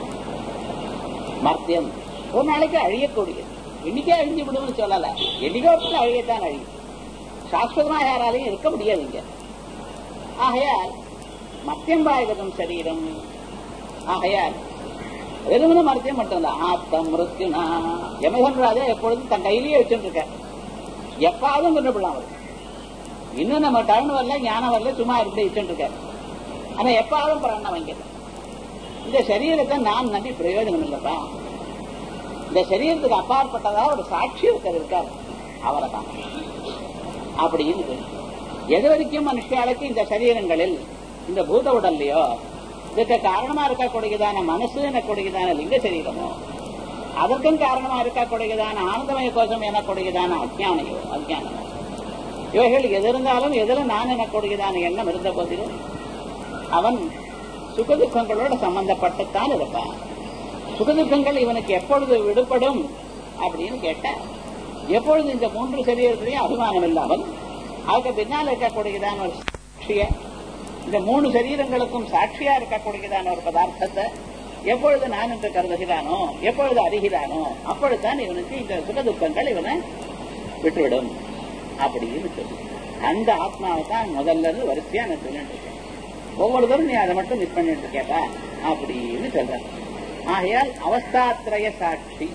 மர்த்தியம் ஒரு நாளைக்கு அழியக்கூடியது இன்னைக்கே அழிஞ்சு விடும்னு சொல்லல என்னைக்கோ ஒரு நாள் அழியத்தான் அழியும் சாஸ்வதமா யாராலையும் இருக்க முடியாது இங்க ஆகையால் மத்தியம் பாயகம் சரீரம் ஆகையால் வெறுமனே மரத்தையும் மட்டும்தான் ஆத்தம் மிருத்யுனா யமதன்ராஜா எப்பொழுதும் தன் கையிலேயே வச்சுட்டு இருக்க எப்பாவது கொண்டு போடலாம் அவர் இன்னும் நம்ம டவுன் வரல ஞானம் வரல சும்மா இப்படி வச்சுட்டு இருக்காரு ஆனா எப்பாவது பிராணம் வாங்கிடலாம் இந்த சரீரத்தை நான் நம்பி பிரயோஜனம் இல்லப்பா இந்த சரீரத்துக்கு அப்பாற்பட்டதா ஒரு சாட்சி ஒருத்தர் இருக்கார் அவரை தான் அப்படின்னு சொல்லி. எது வரைக்கும் மனுஷாளுக்கு இந்த சரீரங்களில் இந்த பூத உடல்லையோ இதுக்கு காரணமா இருக்கக்கூடியதான மனசு எனக்கூடியதான லிங்க சரீரமோ அதற்கும் காரணமா இருக்கக்கூடியதான ஆனந்தமய கோஷம் எனக்கூடியதான அஜானையோ அஜானமோ இவைகள் எது இருந்தாலும் எதுல நான் எனக்கூடியதான எண்ணம் இருந்த போதிலும் அவன் சுகதுக்கங்களோட சம்பந்தப்பட்டுத்தான் இருப்பான் சுகதுக்கங்கள் இவனுக்கு எப்பொழுது விடுபடும் அப்படின்னு கேட்ட எப்பொழுது இந்த மூன்று சரீரத்திலையும் அபிமானம் இல்லாமல் அதுக்கு பின்னால் இருக்கக்கூடியதான ஒரு சாட்சிய இந்த மூணு சரீரங்களுக்கும் சாட்சியா இருக்கக்கூடியதான ஒரு பதார்த்தத்தை எப்பொழுது நான் என்று கருதுகிறானோ எப்பொழுது அறிகிறானோ அப்பொழுதுதான் இவனுக்கு இந்த சுகதுக்கங்கள் இவனை விட்டுவிடும் அப்படின்னு சொல்லி அந்த ஆத்மாவை தான் முதல்ல இருந்து வரிசையா நான் சொல்லிட்டு இருக்கேன் ஒவ்வொருத்தரும் நீ அதை மட்டும் மிஸ் பண்ணிட்டு இருக்கேப்பா அப்படின்னு சொல்ற ஆகையால் அவஸ்தாத்திரய சாட்சி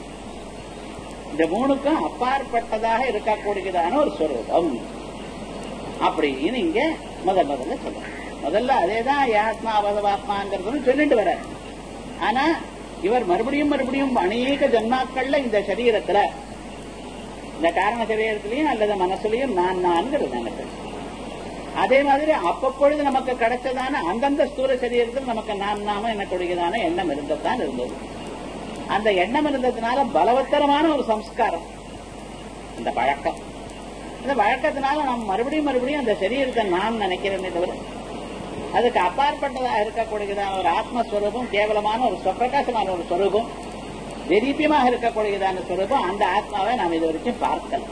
இந்த மூணுக்கும் அப்பாற்பட்டதாக இருக்கக்கூடியதான ஒரு ஸ்வரூபம் அப்படின்னு இங்க முதல் முதல்ல சொல்றேன் முதல்ல அதேதான் ஆத்மா அவதவாத்மாங்கிறது சொல்லிட்டு வர ஆனா இவர் மறுபடியும் மறுபடியும் அநேக ஜன்மாக்கள்ல இந்த சரீரத்துல இந்த காரண சரீரத்திலையும் அல்லது மனசுலையும் நான் நான்கிறது எனக்கு அதே மாதிரி அப்பப்பொழுது நமக்கு கிடைச்சதான அந்தந்த ஸ்தூல சரீரத்தில் நமக்கு நான் நாம எனக்கூடியதான எண்ணம் இருந்ததுதான் இருந்தது அந்த எண்ணம் இருந்ததுனால பலவத்தரமான ஒரு சம்ஸ்காரம் இந்த பழக்கம் இந்த வழக்கத்தினால நாம் மறுபடியும் மறுபடியும் அந்த சரீரத்தை நான் நினைக்கிறேனே தவிர அதுக்கு அப்பாற்பட்டதாக இருக்கக்கூடியதான ஒரு ஆத்மஸ்வரூபம் கேவலமான ஒரு சுவப்பிரகாசமான ஒரு ஸ்வரூபம் வெறிப்பியமாக இருக்கக்கூடியதான ஸ்வரூபம் அந்த ஆத்மாவை நாம் இது வரைக்கும் பார்க்கல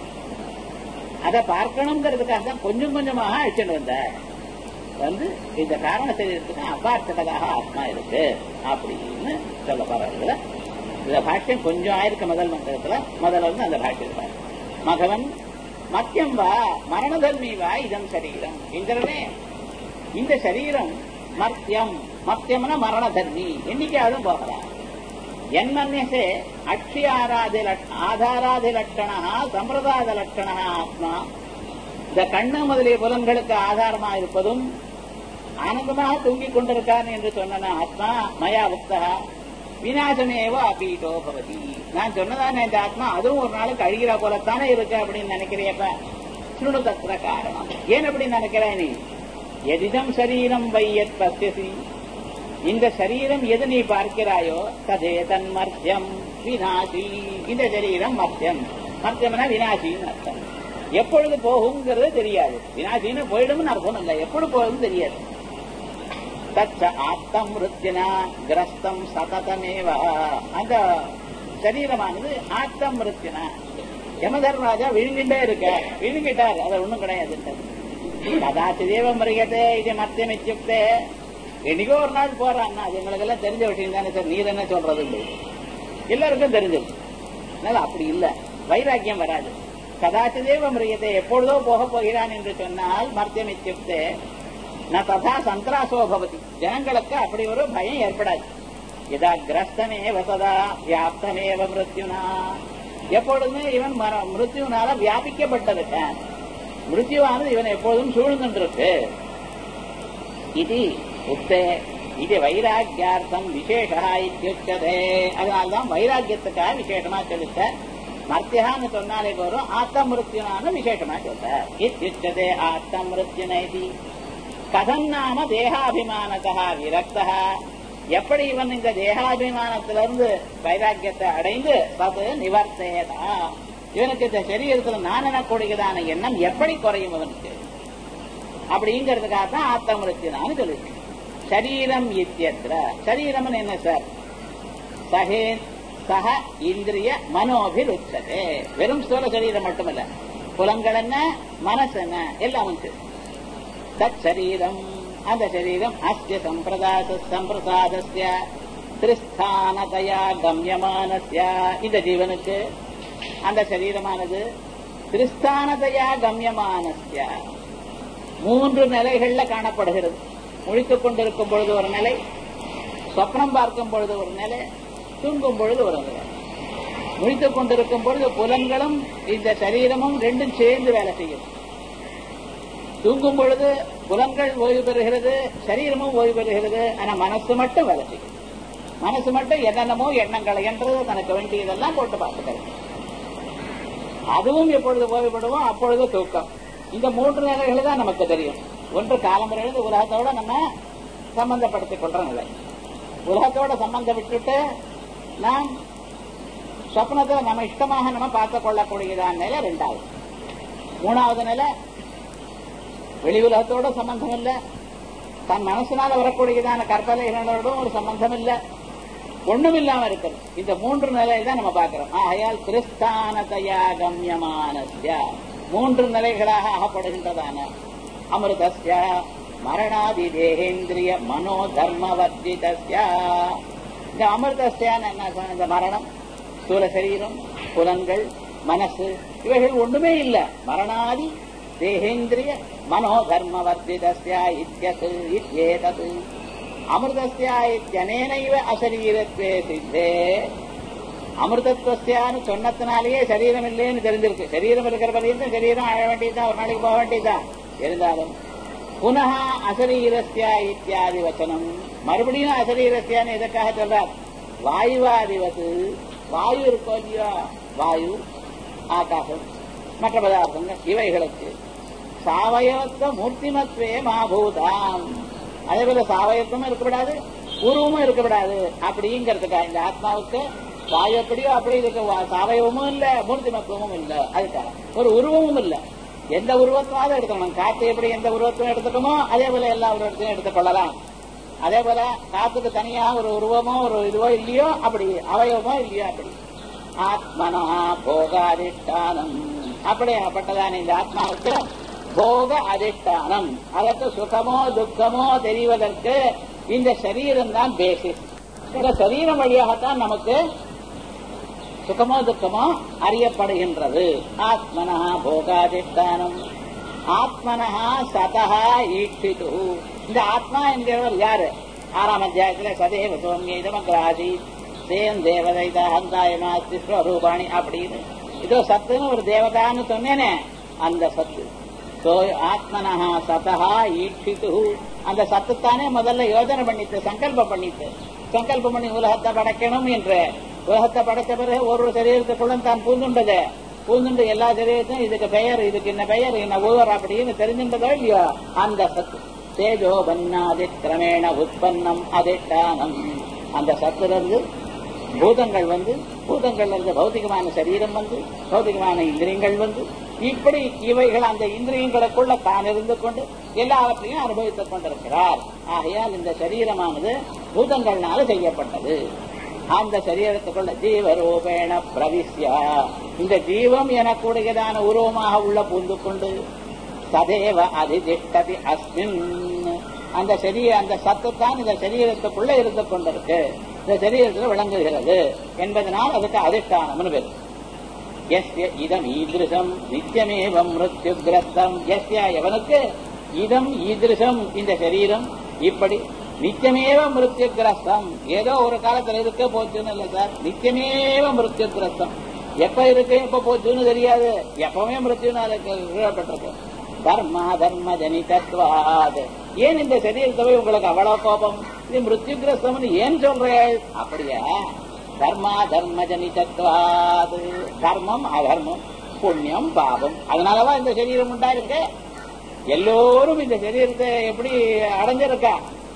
அதை பார்க்கணுங்கிறதுக்காக தான் கொஞ்சம் கொஞ்சமாக அழிச்சுட்டு வந்த வந்து இந்த காரண சரீரத்துக்கு அப்பாற்பட்டதாக ஆத்மா இருக்கு அப்படின்னு சொல்ல போறாங்க இந்த பாஷ்யம் கொஞ்சம் ஆயிருக்கு முதல் மந்திரத்துல முதல்ல வந்து அந்த பாஷ்யம் மகவன் மத்தியம் வா மரணதர்மி வா இதம் சரீரம் என்கிறனே இந்த சரீரம் மத்தியம் மத்தியம்னா மரண தர்மி என்னைக்காவது போகலாம் என்மன்யசே அக்ஷி ஆராதி ஆதாராதி லட்சணா சம்பிரதாய லட்சணா ஆத்மா இந்த கண்ணு முதலிய புலன்களுக்கு ஆதாரமா இருப்பதும் ஆனந்தமாக தூங்கிக் கொண்டிருக்கான் என்று சொன்ன ஆத்மா மயா புத்தா விநாசமேவ அபீட்டோ பவதி நான் சொன்னதான இந்த ஆத்மா அதுவும் ஒரு நாளுக்கு அழுகிற போலத்தானே இருக்கு அப்படின்னு நினைக்கிறியப்ப சுருணு தத்திர காரணம் ஏன் அப்படி நினைக்கிறேன் நீ எதிதம் சரீரம் வையத் பசியசி இந்த சரீரம் எது நீ பார்க்கிறாயோ ததே தன் மர்த்தியம் வினாசி இந்த சரீரம் மர்த்தியம் மர்த்தியம்னா வினாசின்னு அர்த்தம் எப்பொழுது போகுங்கிறது தெரியாது வினாசின்னு போயிடும்னு அர்த்தம் இல்லை எப்பொழுது போகுதுன்னு தெரியாது தச்ச ஆத்தம் ருத்தினா கிரஸ்தம் சததமேவ அந்த சரீரமானது ஆத்தம் ருத்தினா யமதர்மராஜா விழுங்கிட்டே இருக்க விழுங்கிட்டார் அது ஒண்ணும் கிடையாது கதாச்சி தேவம் மிருகத்தே இது மத்தியம் இச்சுக்தே என்னைக்கோ ஒரு நாள் போறான்னா அது எங்களுக்கு எல்லாம் தெரிஞ்ச விஷயம் தானே சார் நீர் என்ன சொல்றது இல்லை எல்லாருக்கும் தெரிஞ்சது அதனால அப்படி இல்ல வைராக்கியம் வராது கதாச்சி தேவ மிருகத்தை எப்பொழுதோ போக போகிறான் என்று சொன்னால் மத்தியம் இச்சுக்தே நான் ததா சந்திராசோ பவதி ஜனங்களுக்கு அப்படி ஒரு பயம் ஏற்படாது இதா கிரஸ்தமே வசதா வியாப்தமேவ மிருத்யுனா எப்பொழுதுமே இவன் மிருத்யுனால வியாபிக்கப்பட்டிருக்கான் மிருத்யுவானது இவன் எப்பொழுதும் சூழ்ந்துருக்கு இது உத்தே இது வைராக்கியார்த்தம் விசேஷா இத்தியுச்சதே அதனால்தான் வைராக்கியத்துக்காக விசேஷமா சொல்லிட்ட மர்த்தியான்னு சொன்னாலே போறோம் ஆத்த மிருத்யுனான்னு விசேஷமா சொல்ற இத்தியுச்சதே ஆத்த மிருத்யுனைதி கதம் நாம தேகாபிமானதா விரக்தா எப்படி இவன் இந்த தேகாபிமானத்திலிருந்து வைராக்கியத்தை அடைந்து சது நிவர்த்தேதா இவனுக்கு இந்த சரீரத்துல நான் எனக்கூடியதான எண்ணம் எப்படி குறையும் இவனுக்கு அப்படிங்கிறதுக்காக தான் ஆத்தமிருத்தினான்னு சொல்லிருக்கேன் சரீரம் இத்தியத்திர சரீரம் என்ன சார் சகே சக இந்திரிய மனோபிர் உச்சதே வெறும் ஸ்தூல சரீரம் மட்டுமல்ல புலங்கள் என்ன மனசு என்ன எல்லாம் வந்து தத் சரீரம் அந்த சரீரம் அஸ்ய சம்பிரதாச சம்பிரசாதஸ்ய திரிஸ்தானதையா கம்யமானஸ்ய இந்த ஜீவனுக்கு அந்த சரீரமானது திரிஸ்தானதையா கம்யமானஸ்ய மூன்று நிலைகள்ல காணப்படுகிறது முழித்துக் கொண்டிருக்கும் பொழுது ஒரு நிலை சொப்னம் பார்க்கும் பொழுது ஒரு நிலை தூங்கும் பொழுது ஒரு நிலை முழித்துக் கொண்டிருக்கும் பொழுது புலன்களும் இந்த சரீரமும் ரெண்டும் சேர்ந்து வேலை செய்யும் தூங்கும் பொழுது புலன்கள் ஓய்வு பெறுகிறது சரீரமும் ஓய்வு பெறுகிறது ஆனா மனசு மட்டும் வேலை செய்யும் மனசு மட்டும் என்னென்னமோ எண்ணங்களை என்றது தனக்கு வேண்டியதெல்லாம் போட்டு பார்த்துக்கிறது அதுவும் எப்பொழுது ஓய்வுபடுவோம் அப்பொழுது தூக்கம் இந்த மூன்று நிலைகள் தான் நமக்கு தெரியும் ஒன்று காலமுறையிலிருந்து உலகத்தோட நம்ம சம்பந்தப்படுத்திக் கொள்ற நிலை உலகத்தோட சம்பந்தம் விட்டுட்டு நாம் சொப்னத்தை நம்ம இஷ்டமாக நம்ம பார்த்துக் கொள்ளக்கூடியதான நிலை ரெண்டாவது மூணாவது நிலை வெளி உலகத்தோட சம்பந்தம் இல்லை தன் மனசினால வரக்கூடியதான கற்பனைகளோடும் ஒரு சம்பந்தம் இல்லை ஒண்ணும் இல்லாம இருக்கிறது இந்த மூன்று நிலையை தான் நம்ம பார்க்கிறோம் ஆகையால் கிறிஸ்தானதையா கம்யமானஸ்ய மூன்று நிலைகளாக ஆகப்படுகின்றதான அமிர்தஸ்ய மரணாதி தேகேந்திரிய மனோ தர்மவர்ஜிதஸ்ய இந்த அமிர்தஸ்யான்னு என்ன சொன்ன? இந்த மரணம் ஸ்தூல சரீரம் புலன்கள் மனசு இவைகள் ஒண்ணுமே இல்ல மரணாதி தேகேந்திரிய மனோ தர்மவர்ஜிதஸ்ய இத்யத் இத்யேதத் அமிர்தஸ்யா இத்தியனேனைவ அசரீரத்வே சித்தே அமிர்தத்வஸ்யான்னு சொன்னதுனாலேயே சரீரம் இல்லைன்னு தெரிஞ்சிருக்கு சரீரம் இருக்கிற வரையும் சரீரம் அழ வேண்டியதுதான் ஒரு நாளைக்கு போக வேண்டியதுதான் இருந்தாலும் புனः அசரீரஸ்யா இத்தியாதி வச்சனம் மறுபடியும் அசரீரஸ்யான்னு எதற்காக சொல்றார் வாயுவாதிவது வாயு இருக்கோ இல்லையோ வாயு ஆகாசம் மற்ற பதார்த்தங்கள் இவைகளுக்கு சாவயவத்துவ மூர்த்திமத்வே மாபூதாம் அதே போல சாவயத்துவமும் இருக்கக்கூடாது உருவமும் இருக்கக்கூடாது அப்படிங்கிறதுக்காக இந்த ஆத்மாவுக்கு வாயு எப்படியோ அப்படி இருக்க வா- சாவயவமும் இல்ல மூர்த்திமத்துவமும் இல்ல அதுக்காக ஒரு உருவமும் இல்ல எந்த உருவத்தினாலும் எடுத்துக்கணும் காத்து எப்படி எந்த உருவத்தையும் எடுத்துக்கணுமோ அதே போல எல்லா உருவத்தையும் எடுத்துக்கொள்ளலாம் அதே போல காத்துக்கு தனியா ஒரு உருவமோ ஒரு இதுவோ இல்லையோ அப்படி அவயவமோ இல்லையோ அப்படி ஆத்மனா போகாதிஷ்டானம் அப்படியாப்பட்டதான இந்த ஆத்மாவுக்கு போக அதிஷ்டானம் அதற்கு சுகமோ துக்கமோ தெரிவதற்கு இந்த சரீரம் தான் பேசிஸ் இந்த சரீரம் வழியாகத்தான் நமக்கு சுகமோ துக்கமோ அறியப்படுகின்றது ஆத்மனா போகாதிஷ்டானம் ஆத்மனா சதா ஈட்சிது இந்த ஆத்மா என்கிறவர் யாரு ஆறாம் அத்தியாயத்துல சதேவ சோமியதமக்ராசி சேம் தேவதைதா ஹந்தாயமாஸ்தி ஸ்வரூபாணி அப்படின்னு இதோ சத்துன்னு ஒரு தேவதான்னு சொன்னேனே அந்த சத்து சோ ஆத்மனா சதா ஈட்சித்து அந்த சத்துத்தானே முதல்ல யோஜனை பண்ணிட்டு சங்கல்பம் பண்ணிட்டு சங்கல்பம் பண்ணி உலகத்தை படைக்கணும் என்று உலகத்தை படைத்த பிறகு ஒரு ஒரு சரீரத்துக்குள்ள தான் பூந்துண்டது பூந்துண்டு எல்லா சரீரத்தையும் இதுக்கு பெயர் இதுக்கு என்ன பெயர் என்ன ஊர் அப்படின்னு தெரிஞ்சுட்டதோ இல்லையோ அந்த சத்து தேஜோ பன்னாதி கிரமேண உற்பன்னம் அதிஷ்டானம் அந்த சத்திலிருந்து பூதங்கள் வந்து பூதங்கள்ல இருந்து பௌதிகமான சரீரம் வந்து பௌதிகமான இந்திரியங்கள் வந்து இப்படி இவைகள் அந்த இந்திரியங்களுக்குள்ள தான் இருந்து கொண்டு எல்லாவற்றையும் அனுபவித்துக் கொண்டிருக்கிறார் ஆகையால் இந்த சரீரமானது பூதங்கள்னால செய்யப்பட்டது அந்த சரீரத்துக்குள்ள ஜீவரூபேண பிரவிஷ்யா இந்த ஜீவம் எனக்கூடியதான உருவமாக உள்ள பூந்து கொண்டு சதேவ அதிதிஷ்டதி அஸ்மின் அந்த சரீர அந்த சத்துத்தான் இந்த சரீரத்துக்குள்ள இருந்து கொண்டிருக்கு இந்த சரீரத்தில் விளங்குகிறது என்பதனால் அதுக்கு அதிஷ்டானம்னு பேர் எஸ்ய இதம் ஈதிருஷம் நித்தியமேவம் மிருத்யு கிரஸ்தம் எஸ்ய எவனுக்கு இதம் ஈதிருஷம் இந்த சரீரம் இப்படி நித்தியமேவ மிருத்யு கிரஸ்தம் ஏதோ ஒரு காலத்துல இருக்க போச்சுன்னு இல்லை சார் நித்தியமேவ மிருத்யு கிரஸ்தம் எப்ப இருக்கு எப்ப போச்சுன்னு தெரியாது எப்பவுமே மிருத்யுன்னு அதுக்கு விழப்பட்டிருக்கு தர்ம தர்ம ஜனிதத்வாத் ஏன் இந்த சரீரத்தை போய் உங்களுக்கு அவ்வளவு கோபம் இது மிருத்யுகிரஸ்தம்னு ஏன் சொல்றேன் அப்படியா தர்மா தர்ம ஜனிதத்வாது தர்மம் அதர்மம் புண்ணியம் பாபம் அதனாலவா இந்த சரீரம் உண்டா இருக்கு எல்லோரும் இந்த சரீரத்தை எப்படி அடைஞ்சிருக்கா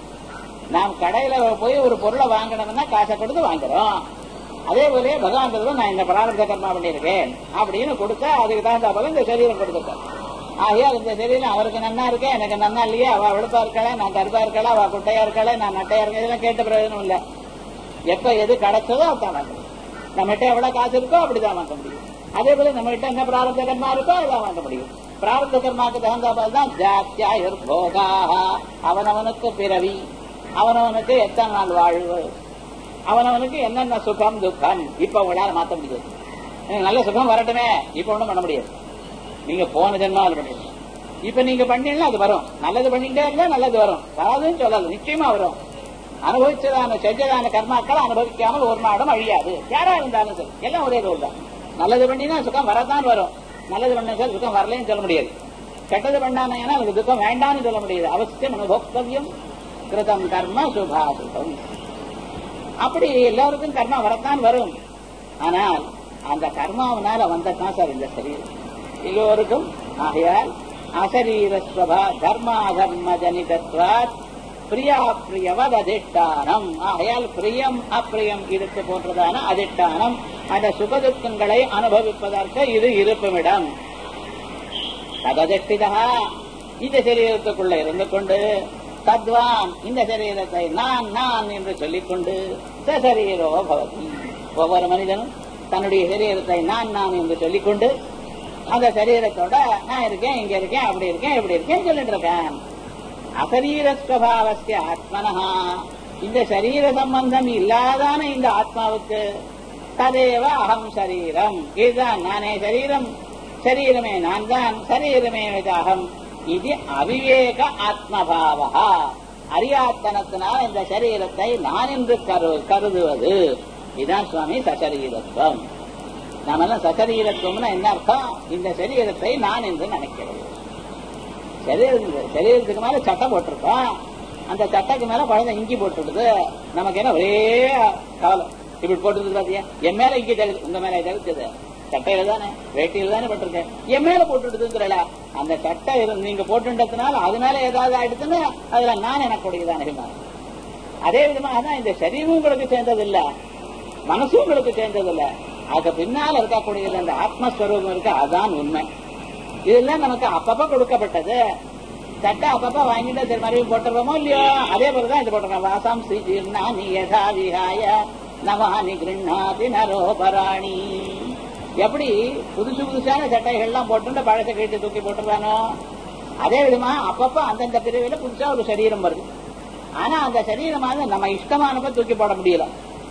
நாம் கடையில போய் ஒரு பொருளை வாங்கணும்னா காசை கொடுத்து வாங்குறோம் அதே போல பகவான் சொல்றது, நான் இந்த பிராரப்த கர்மா பண்ணியிருக்கேன் அப்படின்னு கொடுத்தா அதுக்கு தகுந்த போல இந்த சரீரம் கொடுத்துட்டேன் ஆகையால் இந்த சரீரம் அவருக்கு நன்னா இருக்கே எனக்கு நன்னா இல்லையா அவ வெளுப்பா இருக்காளே நான் கருப்பா இருக்காளா அவ குட்டையா இருக்காளே நான் நட்டையா இருக்கேன் இதெல்லாம் கேட்ட பிரயோஜனம் இல்ல எப்ப எது கிடைச்சதோ அதான் வாங்க முடியும் நம்மகிட்ட எவ்வளவு காசு இருக்கோ அப்படிதான் வாங்க முடியும் அதே போல நம்ம கிட்ட என்ன பிராரப்த கர்மா இருக்கோ அதான் வாங்க முடியும் பிராரப்த கர்மாக்கு தகுந்த போல தான் ஜாத்தியாயுர் போகா அவனவனுக்கு பிறவி அவனவனுக்கு எத்தனை நாள் வாழ்வு அவனவனுக்கு என்னென்ன சுகம் துக்கம் இப்ப உங்களால மாத்த முடியாது எனக்கு நல்ல சுகம் வரட்டுமே இப்ப ஒண்ணும் பண்ண முடியாது நீங்க போன ஜென்மாவில் பண்ணிருக்கீங்க இப்ப நீங்க பண்ணீங்கன்னா அது வரும் நல்லது பண்ணிட்டே இருந்தா நல்லது வரும் வராதுன்னு சொல்லாது நிச்சயமா வரும் அனுபவிச்சதான செஞ்சதான கர்மாக்கள் அனுபவிக்காமல் ஒரு நாடும் அழியாது யாரா இருந்தாலும் சரி எல்லாம் ஒரே ரோல் தான் நல்லது பண்ணினா சுகம் வரதான் வரும் நல்லது பண்ண சார் சுகம் வரலன்னு சொல்ல முடியாது கெட்டது பண்ணானே எனக்கு துக்கம் வேண்டாம்னு சொல்ல முடியாது அவசியம் அனுபோக்தவியம் கிருதம் கர்ம சுபாசுகம் அப்படி எல்லாருக்கும் கர்மா வரத்தான் வரும் ஆனால் அந்த கர்மாவனால வந்ததான் சார் இந்த சரீரம் எல்லோருக்கும் ஆகையால் அசரீரஸ்வபா தர்மா தர்ம ஜனிதத்வாத் பிரியா பிரியவத் அதிஷ்டானம் ஆகையால் பிரியம் அப்பிரியம் இதுக்கு போன்றதான அதிஷ்டானம் அந்த சுகதுக்கங்களை அனுபவிப்பதற்கு இது இருப்புமிடம் தததிஷ்டிதா இந்த சரீரத்துக்குள்ள இருந்து கொண்டு தத்வான் இந்த சரீரத்தை நான் நான் என்று சொல்லிக்கொண்டு சரீரோ பவதி ஒவ்வொரு மனிதனும் தன்னுடைய சரீரத்தை நான் நான் என்று சொல்லிக்கொண்டு அந்த சரீரத்தோட நான் இருக்கேன் இங்க இருக்கேன் அப்படி இருக்கேன் இப்படி இருக்கேன் சொல்லிட்டு இருக்கேன் அசரீரஸ்வபாவஸ்ய ஆத்மனஹா இந்த சரீர சம்பந்தம் இல்லாதான இந்த ஆத்மாவுக்கு ததேவ அகம் சரீரம் இதுதான் நானே சரீரம் சரீரமே நான் தான் சரீரமே அகம் இது அவிவேக ஆத்மபாவா அறியாத்தனத்தினால் இந்த சரீரத்தை நான் என்று கரு கருதுவது இதுதான் சுவாமி சசரீரத்துவம் நாமெல்லாம் சசரீரத்துவம்னா என்ன அர்த்தம் இந்த சரீரத்தை நான் என்று நினைக்கிறது சரீரம் சரீரத்துக்கு மேல சட்டை போட்டிருக்கோம் அந்த சட்டைக்கு மேல குழந்தை இங்கி போட்டுடுது நமக்கு என்ன ஒரே கவலை இப்படி போட்டுருக்கு பாத்தியா என் மேல இங்கி தகுது உங்க மேல தகுச்சது சட்டையில தானே வேட்டியில தானே போட்டிருக்கேன் என் மேல போட்டுடுதுங்கிறல அந்த சட்டை இருந்து நீங்க போட்டுன்றதுனால அதனால ஏதாவது ஆயிடுச்சுன்னா அதுல நான் எனக்குடையதான் அபிமானம் அதே விதமாக தான் இந்த சரீரம் உங்களுக்கு சேர்ந்தது இல்ல மனசும் உங்களுக்கு சேர்ந்தது இல்ல அதுக்கு பின்னால இருக்கக்கூடியது அந்த ஆத்மஸ்வரூபம் இருக்கு அதான் உண்மை இதெல்லாம் நமக்கு அப்பப்ப கொடுக்கப்பட்டது சட்டை அப்பப்ப வாங்கிட்டு சரி மறுபடியும் போட்டுருவோமோ இல்லையோ அதே போலதான் இது போட்டுருக்கோம் வாசாம் ஸ்ரீ ஜீர்ணா நீ யதா விஹாய நவானி கிருண்ணாதி நரோபராணி எப்படி புதுசு புதுசான சட்டைகள்லாம் போட்டு பழச கீட்டு தூக்கி போட்டுருவானோ அதே விதமா அப்பப்ப அந்தந்த பிரிவுல புதுசா ஒரு சரீரம் வருது ஆனா அந்த சரீரமானது நம்ம இஷ்டமானப்ப தூக்கி போட முடியல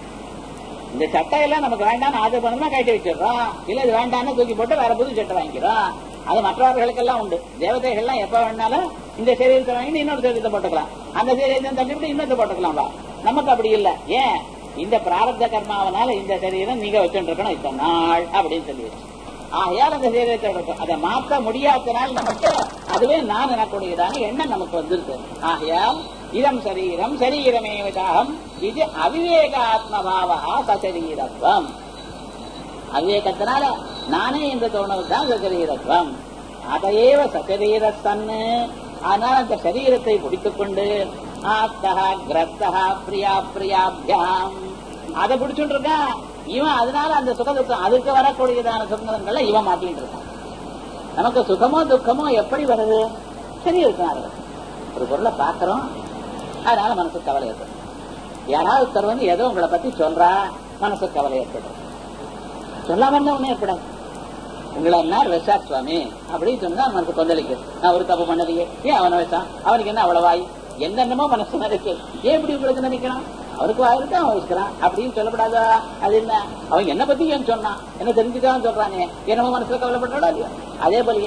இந்த சட்டையெல்லாம் நமக்கு வேண்டாம்னு ஆர்டர் பண்ணா கட்டி வச்சிடறோம் இல்ல இது வேண்டாம்னு தூக்கி போட்டு வேற புது சட்டை வாங்கிக்கிறோம் அது மற்றவர்களுக்கெல்லாம் உண்டு தேவதைகள்லாம் எப்ப வேணாலும் இந்த சரீரத்தை வாங்கி இன்னொரு சரீரத்தை போட்டுக்கலாம் அந்த சரீரத்தை தள்ளிவிட்டு இன்னொரு போட்டுக்கலாம் வா நமக்கு அப்படி இல்ல ஏன் இந்த பிராரப்த கர்மாவனால இந்த சரீரம் நீங்க வச்சுட்டு இருக்கணும் இத்தனை நாள் அப்படின்னு சொல்லி ஆகையால் அந்த சரீரத்தை இருக்கும் அதை மாற்ற முடியாதனால் நமக்கு அதுவே நான் எனக்கூடியதான எண்ணம் நமக்கு வந்திருக்கு ஆகையால் இதம் சரீரம் சரீரமேவதாகம் இது அவிவேக ஆத்மபாவா சசரீரத்வம் அவிவேகத்தினால நானே என்று தோணுவதுதான் சசரீரத்வம் அதையேவ சசரீரத்தன்னு ஆனால் அந்த சரீரத்தை பிடித்துக் கொண்டு ஆத்தகா கிரஸ்தகா பிரியா பிரியாபியாம் அதை பிடிச்சுட்டு இருக்கான் இவன் அதனால அந்த சுக துக்கம் அதுக்கு வரக்கூடியதான சுகங்களை இவன் மாட்டிட்டு இருக்கான் நமக்கு சுகமோ துக்கமோ எப்படி வருது சரீரத்தினால ஒரு பொருளை பார்க்கிறோம் அதனால மனசுக்கு கவலை ஏற்படும் யாராவது ஒருத்தர் வந்து ஏதோ உங்களை பத்தி சொல்றா மனசுக்கு கவலை ஏற்படும் சொல்லாம இருந்தா ஒண்ணும் ஏற்படாது உங்களை என்ன வெசா சுவாமி அப்படின்னு சொன்னா மனசு கொந்தளிக்கு நான் ஒரு தப்பு பண்ணலையே ஏன் அவனை வச்சான் அவனுக்கு என்ன அவ்வளவு வாய் என்னென்னமோ மனசு நினைக்கு ஏன் இப்படி உங்களுக்கு நினைக்கிறான் அவருக்கு வாயிருக்கு அவன் வச்சுக்கிறான் அப்படின்னு சொல்லப்படாதா அது என்ன அவன் என்ன பத்தி ஏன் சொன்னான் என்ன தெரிஞ்சுக்கான்னு சொல்றானே என்னமோ மனசுல கவலைப்பட்டாடா இல்லையா அதே போலயே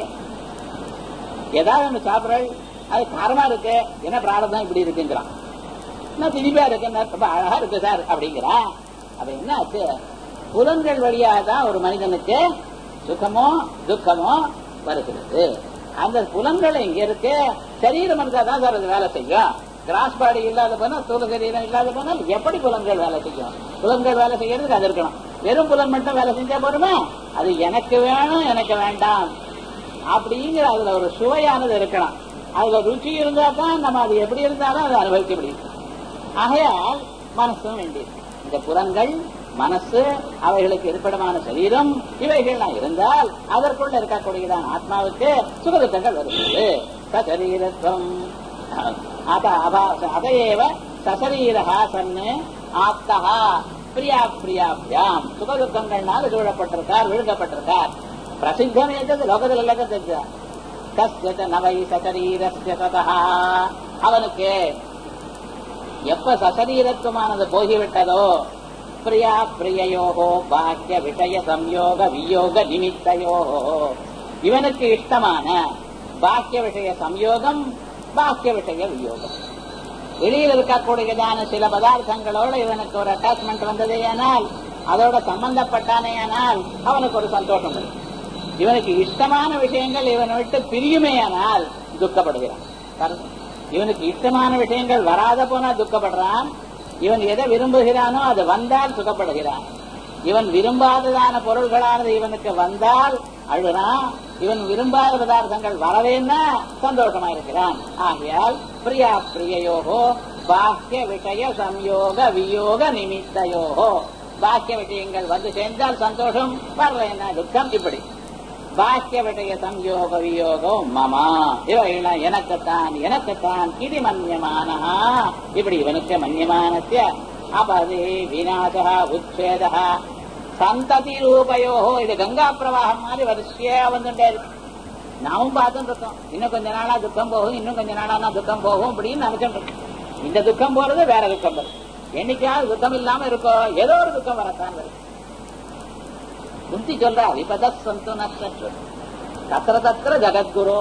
ஏதாவது ஒண்ணு சாப்பிடறாள் அது காரமா இருக்கு என்ன பிராரதம் இப்படி இருக்குங்கிறான் என்ன திணிப்பா இருக்கு ரொம்ப அழகா இருக்கு சார் அப்படிங்கிறான் அப்ப என்ன ஆச்சு புலன்கள் வழியாக தான் ஒரு மனிதனுக்கு சுகமோ துக்கமோ வருகிறது அந்த புலன்கள் எங்க இருக்கு சரீரம் இருந்தா தான் சார் அது வேலை செய்யும் கிராஸ் பாடி இல்லாத போனால் ஸ்தூல சரீரம் இல்லாத போனால் எப்படி புலன்கள் வேலை செய்யும் புலன்கள் வேலை செய்யறதுக்கு அது இருக்கணும் வெறும் புலன் மட்டும் வேலை செஞ்சா போருமா அது எனக்கு வேணும் எனக்கு வேண்டாம் அப்படிங்கிற அதுல ஒரு சுவையானது இருக்கணும் அதுல ருச்சி இருந்தா தான் நம்ம அது எப்படி இருந்தாலும் அதை அனுபவிக்க முடியும் ஆகையால் மனசும் வேண்டியது இந்த புலன்கள் மனசு அவைகளுக்கு இருப்பிடமான சரீரம் இவைகள் இருந்தால் அதற்குள்ள இருக்கக்கூடியதான ஆத்மாவுக்கு சுகதுக்கங்கள் வருகிறது சசரீரத்துவம் அதையேவ சசரீரகா சன்னு ஆப்தகா பிரியா பிரியாபியாம் சுகதுக்கங்கள்னால் சூழப்பட்டிருக்கார் விழுங்கப்பட்டிருக்கார் பிரசித்தம் ஏற்றது லோகத்தில் எல்லாத்தையும் தெரிஞ்சார் கஸ்யத நவை சசரீரஸ்ய ததா அவனுக்கு எப்ப சசரீரத்துவமானது போகிவிட்டதோ பிரியா பிரியயோகோ பாக்கிய விஷய சம்யோக வியோக நிமித்தையோ இவனுக்கு இஷ்டமான பாக்கிய விஷய சம்யோகம் பாக்கிய விஷய வியோகம் வெளியில் இருக்கக்கூடியதான சில பதார்த்தங்களோட இவனுக்கு ஒரு அட்டாச்மெண்ட் வந்ததேயானால் அதோட சம்பந்தப்பட்டானேயானால் அவனுக்கு ஒரு சந்தோஷம் வரும் இவனுக்கு இஷ்டமான விஷயங்கள் இவனை விட்டு பிரியுமேயானால் துக்கப்படுகிறான் இவனுக்கு இஷ்டமான விஷயங்கள் வராத போனா துக்கப்படுறான் இவன் எதை விரும்புகிறானோ அது வந்தால் சுகப்படுகிறான் இவன் விரும்பாததான பொருள்களானது இவனுக்கு வந்தால் அழுறான் இவன் விரும்பாத பதார்த்தங்கள் வரவேன்னா சந்தோஷமா இருக்கிறான் ஆகையால் பிரியா பிரியயோகோ பாக்கிய விஷய சம்யோக வியோக நிமித்தையோகோ பாக்கிய விஷயங்கள் வந்து சேர்ந்தால் சந்தோஷம் வரலைன்னா துக்கம் இப்படி பாக்கிய விஷய சம்யோக வியோகம் மமா இவைகள்லாம் எனக்குத்தான் எனக்குத்தான் இது மன்யமானஹா இப்படி இவனுக்கு மன்யமானசிய அபதே விநாசா உச்சேதா சந்ததி ரூபயோ இது கங்கா பிரவாகம் மாதிரி வரிசையா வந்துட்டே இருக்கு நாமும் பார்த்துட்டு இருக்கோம் இன்னும் கொஞ்ச நாளா துக்கம் போகும் இன்னும் கொஞ்ச நாளா துக்கம் போகும் அப்படின்னு நினைச்சுட்டு இருக்கோம் இந்த துக்கம் போறது வேற துக்கம் வருது என்னைக்காவது துக்கம் இல்லாம இருக்கோ ஏதோ ஒரு துக்கம் வரத்தான் வருது குந்தி சொல்றா விபத சந்து நஷ்ட தத்திர தத்திர ஜகத்குரு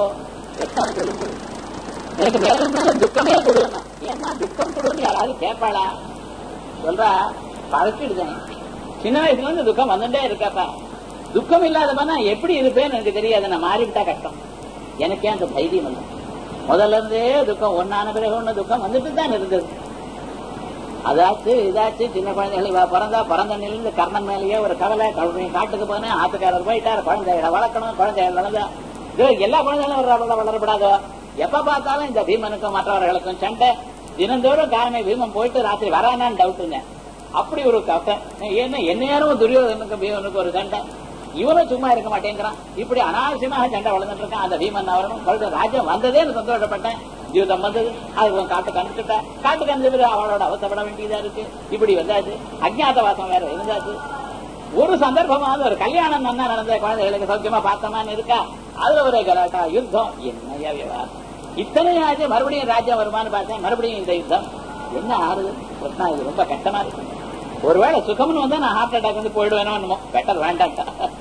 எனக்கு மேல மேல துக்கமே கொடுக்கணும் ஏன்னா துக்கம் கொடுன்னு யாராவது கேட்பாளா சொல்றா பழக்கிடுதேன் சின்ன வயசுல இருந்து துக்கம் வந்துட்டே இருக்கப்பா துக்கம் இல்லாதவனா எப்படி இருப்பேன்னு எனக்கு தெரியாது நான் மாறிவிட்டா கஷ்டம் எனக்கே அந்த தைரியம் இல்லை முதல்ல இருந்தே துக்கம் ஒன்னான பிறகு ஒண்ணு துக்கம் வந்துட்டு தான் இருந்தது அதாச்சு இதாச்சு சின்ன குழந்தைகள் இவ பிறந்தா பிறந்த நிலையில கர்ணன் மேலேயே ஒரு கவலை கவலை காட்டுக்கு போனேன் ஆத்துக்காரர் போயிட்டார் குழந்தைகளை வளர்க்கணும் குழந்தைகள் வளர்ந்தா இதோ எல்லா குழந்தைகளும் ஒரு வளர வளரப்படாதோ எப்ப பார்த்தாலும் இந்த பீமனுக்கும் மற்றவர்களுக்கும் சண்டை தினந்தோறும் காரணம் பீமன் போயிட்டு ராத்திரி வரானான்னு டவுட்டுங்க அப்படி ஒரு கதை ஏன்னா என்ன நேரம் துரியோதனுக்கும் பீமனுக்கு ஒரு சண்டை இவனும் சும்மா இருக்க மாட்டேங்கிறான் இப்படி அனாவசியமாக சண்டை வளர்ந்துட்டு இருக்கான் அந்த பீமன் அவரும் குழந்தை ராஜ்யம் வந்ததே சந்தோஷப்பட்டேன் ஜீவிதம் வந்தது அது காட்டுக்கு அனுப்பிச்சுட்டா காட்டுக்கு அனுப்பிச்சு அவளோட அவசப்பட வேண்டியதா இருக்கு இப்படி வந்தாச்சு அஜ்ஞாதவாசம் வேற இருந்தாச்சு ஒரு சந்தர்ப்பமாவது ஒரு கல்யாணம் நல்லா நடந்த குழந்தைகளுக்கு சௌக்கியமா பார்த்தோமான்னு இருக்கா அதுல ஒரு கலாட்டா யுத்தம் என்னையா விவகாரம் இத்தனையும் ஆச்சு மறுபடியும் ராஜ்யம் வருமானு பார்த்தேன் மறுபடியும் இந்த யுத்தம் என்ன ஆறுது கிருஷ்ணா இது ரொம்ப கஷ்டமா இருக்கு ஒருவேளை சுகம்னு வந்தா நான் ஹார்ட் அட்டாக் வந்து போயிடுவேனோ என்னமோ பெட்டர் வேண்டாம்டா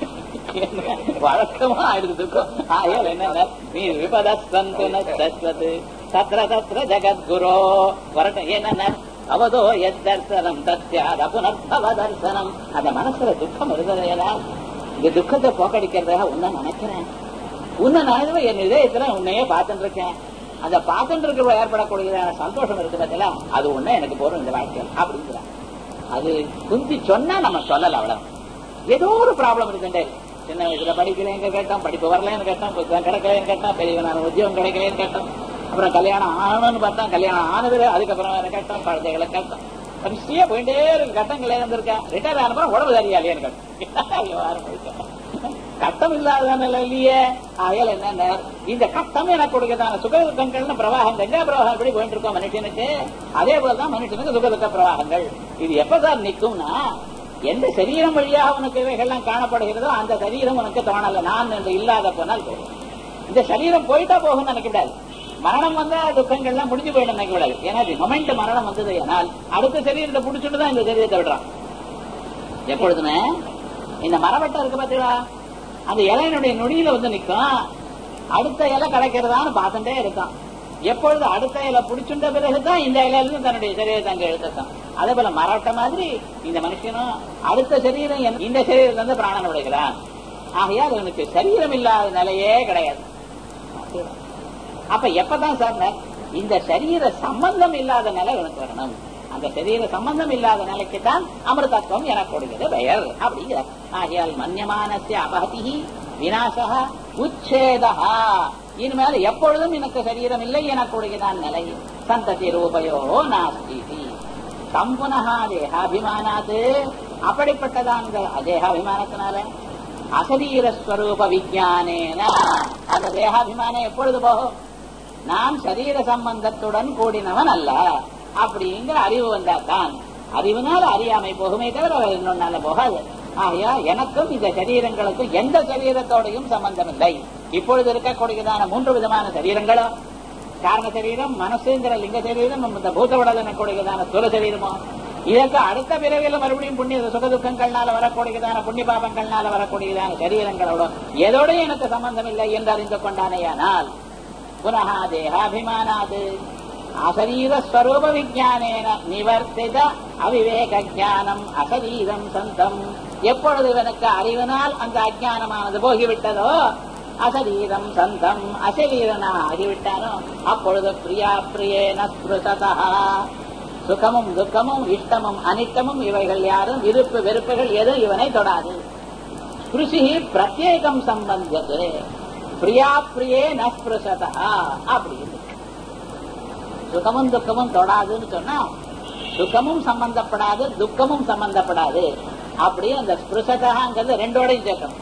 வழக்கமா ஆயிடுது துக்கம் ஆயால் என்ன நீ விபதஸ்து தஸ்வது தத்ர தத்ர ஜகத்குரோ வரட்டும் என்ன அவதோ எத் தர்சனம் தஸ்யாத புனர்பவ தர்சனம் அந்த மனசுல துக்கம் இருக்கிறதா இந்த துக்கத்தை போக்கடிக்கிறதாக உன்ன நினைக்கிறேன் உன்னை நினைவு என் இதயத்துல உன்னையே பார்த்துட்டு இருக்கேன் அந்த பார்த்துட்டு இருக்கிற ஏற்படக்கூடியதான சந்தோஷம் இருக்கு பார்த்தீங்களா அது ஒண்ணு எனக்கு போறோம் இந்த வாழ்க்கையில் அப்படிங்கிறான் அது குந்தி சொன்னா நம்ம சொல்லல அவ்வளவு ஏதோ ஒரு ப்ராப்ளம் இருக்குண்டே சின்ன வயசுல படிக்கலைன்னு கேட்டோம் படிப்பு வரலன்னு கேட்டோம் புத்தகம் கிடைக்கலன்னு கேட்டோம் பெரியவனான உத்தியோகம் கிடைக்கலன்னு கேட்டோம் அப்புறம் கல்யாணம் ஆகணும்னு பார்த்தோம் கல்யாணம் ஆனது அதுக்கப்புறம் வேற கேட்டோம் குழந்தைகளை கேட்டோம் வரிசையா போயிட்டே இருக்கு கட்டங்கள் இருந்திருக்கா ரிட்டையர் ஆனப்புறம் உடம்பு சரியாலையேன்னு கேட்டோம் கட்டம் இல்லாத நிலை இல்லையே ஆகையால் என்ன இந்த கட்டம் எனக்கு கொடுக்கதான சுகதுக்கங்கள்னு பிரவாகம் கங்கா பிரவாகம் எப்படி போயிட்டு இருக்கோம் மனுஷனுக்கு அதே போலதான் மனுஷனுக்கு சுகதுக்க பிரவாகங்கள் இது எப்ப சார் நிக்கும்னா எந்த சரீரம் வழியாக உனக்கு இவைகள்லாம் காணப்படுகிறதோ அந்த சரீரம் உனக்கு தோணல நான் என்று இல்லாத போனால் போகும் இந்த சரீரம் போயிட்டா போகும் நினைக்கக்கூடாது மரணம் வந்தா துக்கங்கள்லாம் முடிஞ்சு போயிடும் நினைக்கக்கூடாது ஏன்னா மொமெண்ட் மரணம் வந்தது ஏனால் அடுத்த சரீரத்தை பிடிச்சிட்டு தான் இந்த சரீரத்தை விடுறான் எப்பொழுதுமே இந்த மரவட்டம் இருக்கு பாத்தீங்களா அந்த இலையினுடைய நொடியில வந்து நிக்கும் அடுத்த இலை கிடைக்கிறதான்னு பார்த்துட்டே இருக்கான் எப்பொழுது அடுத்த இலை பிடிச்சுட்ட பிறகுதான் இந்த இலையில இருந்து தன்னுடைய சரீரத்தை அங்க எழுத்தான் அதே போல மரட்ட மாதிரி இந்த மனுஷனும் அடுத்த சரீரம் இந்த சரீரத்துல இருந்து பிராணன் விடுகிறான் ஆகையால் அவனுக்கு சரீரம் இல்லாத நிலையே கிடையாது அப்ப எப்பதான் சார் இந்த சரீர சம்பந்தம் இல்லாத நிலை இவனுக்கு வரணும் அந்த சரீர சம்பந்தம் இல்லாத நிலைக்கு தான் அமிர்தத்துவம் எனக்கூடியது பெயர் அப்படிங்கிறார் ஆகையால் மன்யமானசிய அபகதி விநாசக உச்சேதா இனிமேல் எப்பொழுதும் எனக்கு சரீரம் இல்லை எனக்கூடியதான் நிலை சந்ததி ரூபயோ நாஸ்தி சம்புனகா தேகாபிமானாது அப்படிப்பட்டதான் தேகாபிமானத்தினால அசரீரஸ்வரூப விஜானேன அந்த தேகாபிமானம் எப்பொழுது போகும் நான் சரீர சம்பந்தத்துடன் கூடினவன் அல்ல அப்படிங்கிற அறிவு வந்தாதான் அறிவுனால அறியாமை போகுமே தவிர அவர் இன்னொன்னால போகாது ஆகையா எனக்கும் இந்த சரீரங்களுக்கும் எந்த சரீரத்தோடையும் சம்பந்தம் இல்லை இப்பொழுது இருக்கக்கூடியதான மூன்று விதமான சரீரங்களும் காரண சரீரம் மனசுங்கிற லிங்க சரீரம் இந்த பூதவுடல் எனக்கூடியதான சுர சரீரமோ இதற்கு அடுத்த பிறவில மறுபடியும் புண்ணிய சுகதுக்கங்கள்னால வரக்கூடியதான புண்ணிய பாபங்கள்னால வரக்கூடியதான சரீரங்களோட எதோடையும் எனக்கு சம்பந்தம் இல்லை என்று அறிந்து கொண்டானேயானால் புனः தேகாபிமானாது அசரீரஸ்வரூப விஜானேன நிவர்த்தித அவிவேக ஜானம் அசரீரம் சந்தம் எப்பொழுது இவனுக்கு அறிவினால் அந்த அஜானமானது போகிவிட்டதோ அசரீரம் சந்தம் அசரீரனா ஆகிவிட்டானோ அப்பொழுது பிரியா பிரியேன ஸ்பிருசதா சுகமும் துக்கமும் இஷ்டமும் அனிஷ்டமும் இவைகள் யாரும் விருப்பு வெறுப்புகள் எதுவும் இவனை தொடாது ஸ்பிருஷி பிரத்யேகம் சம்பந்தது பிரியா பிரியே நஸ்பிருசதா அப்படின்னு சுகமும் துக்கமும் தொடாதுன்னு சொன்னா சுகமும் சம்பந்தப்படாது துக்கமும் சம்பந்தப்படாது அப்படியே அந்த ஸ்பிருசதாங்கிறது ரெண்டோடையும் சேர்க்கணும்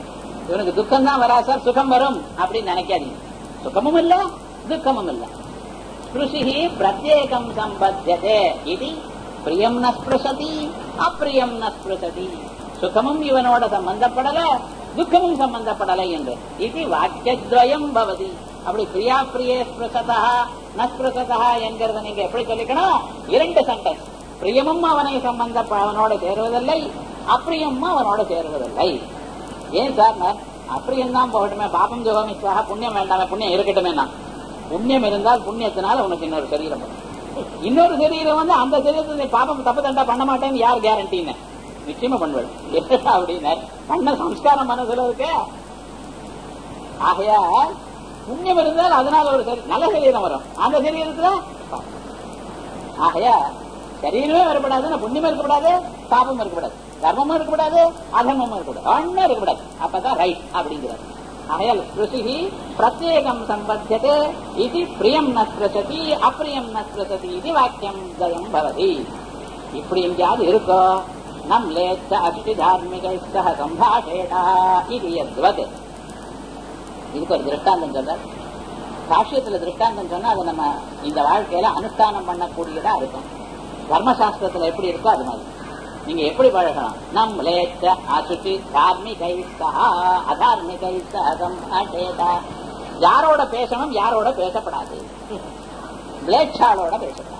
இவனுக்கு துக்கம் தான் வரா சார் சுகம் வரும் அப்படின்னு நினைக்காதீங்க சுகமும் இல்ல துக்கமும் இல்ல ஸ்பிருஷி பிரத்யேகம் சம்பத்தியதே இது பிரியம் ந ஸ்பிருஷதி அப்பிரியம் ந ஸ்பிருஷதி சுகமும் இவனோட சம்பந்தப்படல துக்கமும் சம்பந்தப்படலை என்று இது வாக்கியத்வயம் பவதி அப்படி பிரியா பிரியே ஸ்பிருஷதா ந ஸ்பிருஷதா என்கிறத நீங்க எப்படி சொல்லிக்கணும் இரண்டு சென்டென்ஸ் பிரியமும் அவனை சம்பந்த அவனோட சேருவதில்லை அப்பிரியமும் அவனோட சேருவதில்லை ஏன் சார் நான் அப்பிரியம் தான் போகட்டுமே பாபம் ஜோகமிச்சாக புண்ணியம் வேண்டாமே புண்ணியம் இருக்கட்டுமே நான் புண்ணியம் இருந்தால் புண்ணியத்தினால உனக்கு இன்னொரு சரீரம் வரும் இன்னொரு சரீரம் வந்து அந்த சரீரத்தில் நீ பாபம் தப்பு தண்டா பண்ண மாட்டேன்னு யார் கேரண்டின்னு நிச்சயமா பண்ணுவேன் எப்படா அப்படின்னா பண்ண சம்ஸ்காரம் மனசுல இருக்கு ஆகையா புண்ணியம் இருந்தால் அதனால ஒரு சரி நல்ல சரீரம் வரும் அந்த சரீரத்துல பாபம். ஆகையா சரீரமே வரப்படாது புண்ணியம் இருக்கக்கூடாது பாபம் இருக்கக்கூடாது தர்மமும் இருக்கக்கூடாது அதர்மமும் இருக்கக்கூடாது ஒன்னும் இருக்கக்கூடாது அப்பதான் ரைட் அப்படிங்கிறார் ஆகையால் ஸ்பிருஷி பிரத்யேகம் சம்பத்தியதே இது பிரியம் ந ஸ்பிருஷதி அப்பிரியம் ந ஸ்பிருஷதி இது வாக்கியம் தயம் பவதி இப்படி எங்கேயாவது இருக்கோ நம் லேச்ச அஷ்டி தார்மிகை சக சம்பாஷேடா இது எத்வத் இதுக்கு ஒரு திருஷ்டாந்தம் சொல்ற சாட்சியத்துல திருஷ்டாந்தம் சொன்னா அது நம்ம இந்த வாழ்க்கையில அனுஷ்டானம் பண்ணக்கூடியதா இருக்கும் தர்மசாஸ்திரத்துல எப்படி இருக்கோ அது மாதிரி நீங்க எப்படி பழகணும் நம் லேச்ச அசுச்சி தார்மிகை சகா அதார்மிகை சகம் அடேதா யாரோட பேசணும் யாரோட பேசப்படாது பிளேச்சாளோட பேசப்படாது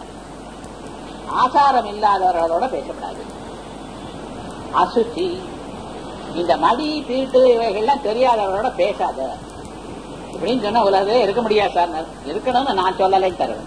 ஆசாரம் இல்லாதவர்களோட பேசப்படாது அசுச்சி இந்த மடி தீட்டு இவைகள்லாம் தெரியாதவரோட பேசாத இப்படின்னு சொன்னா உலகவே இருக்க முடியாது சார் இருக்கணும்னு நான் சொல்லலைன்னு தருவேன்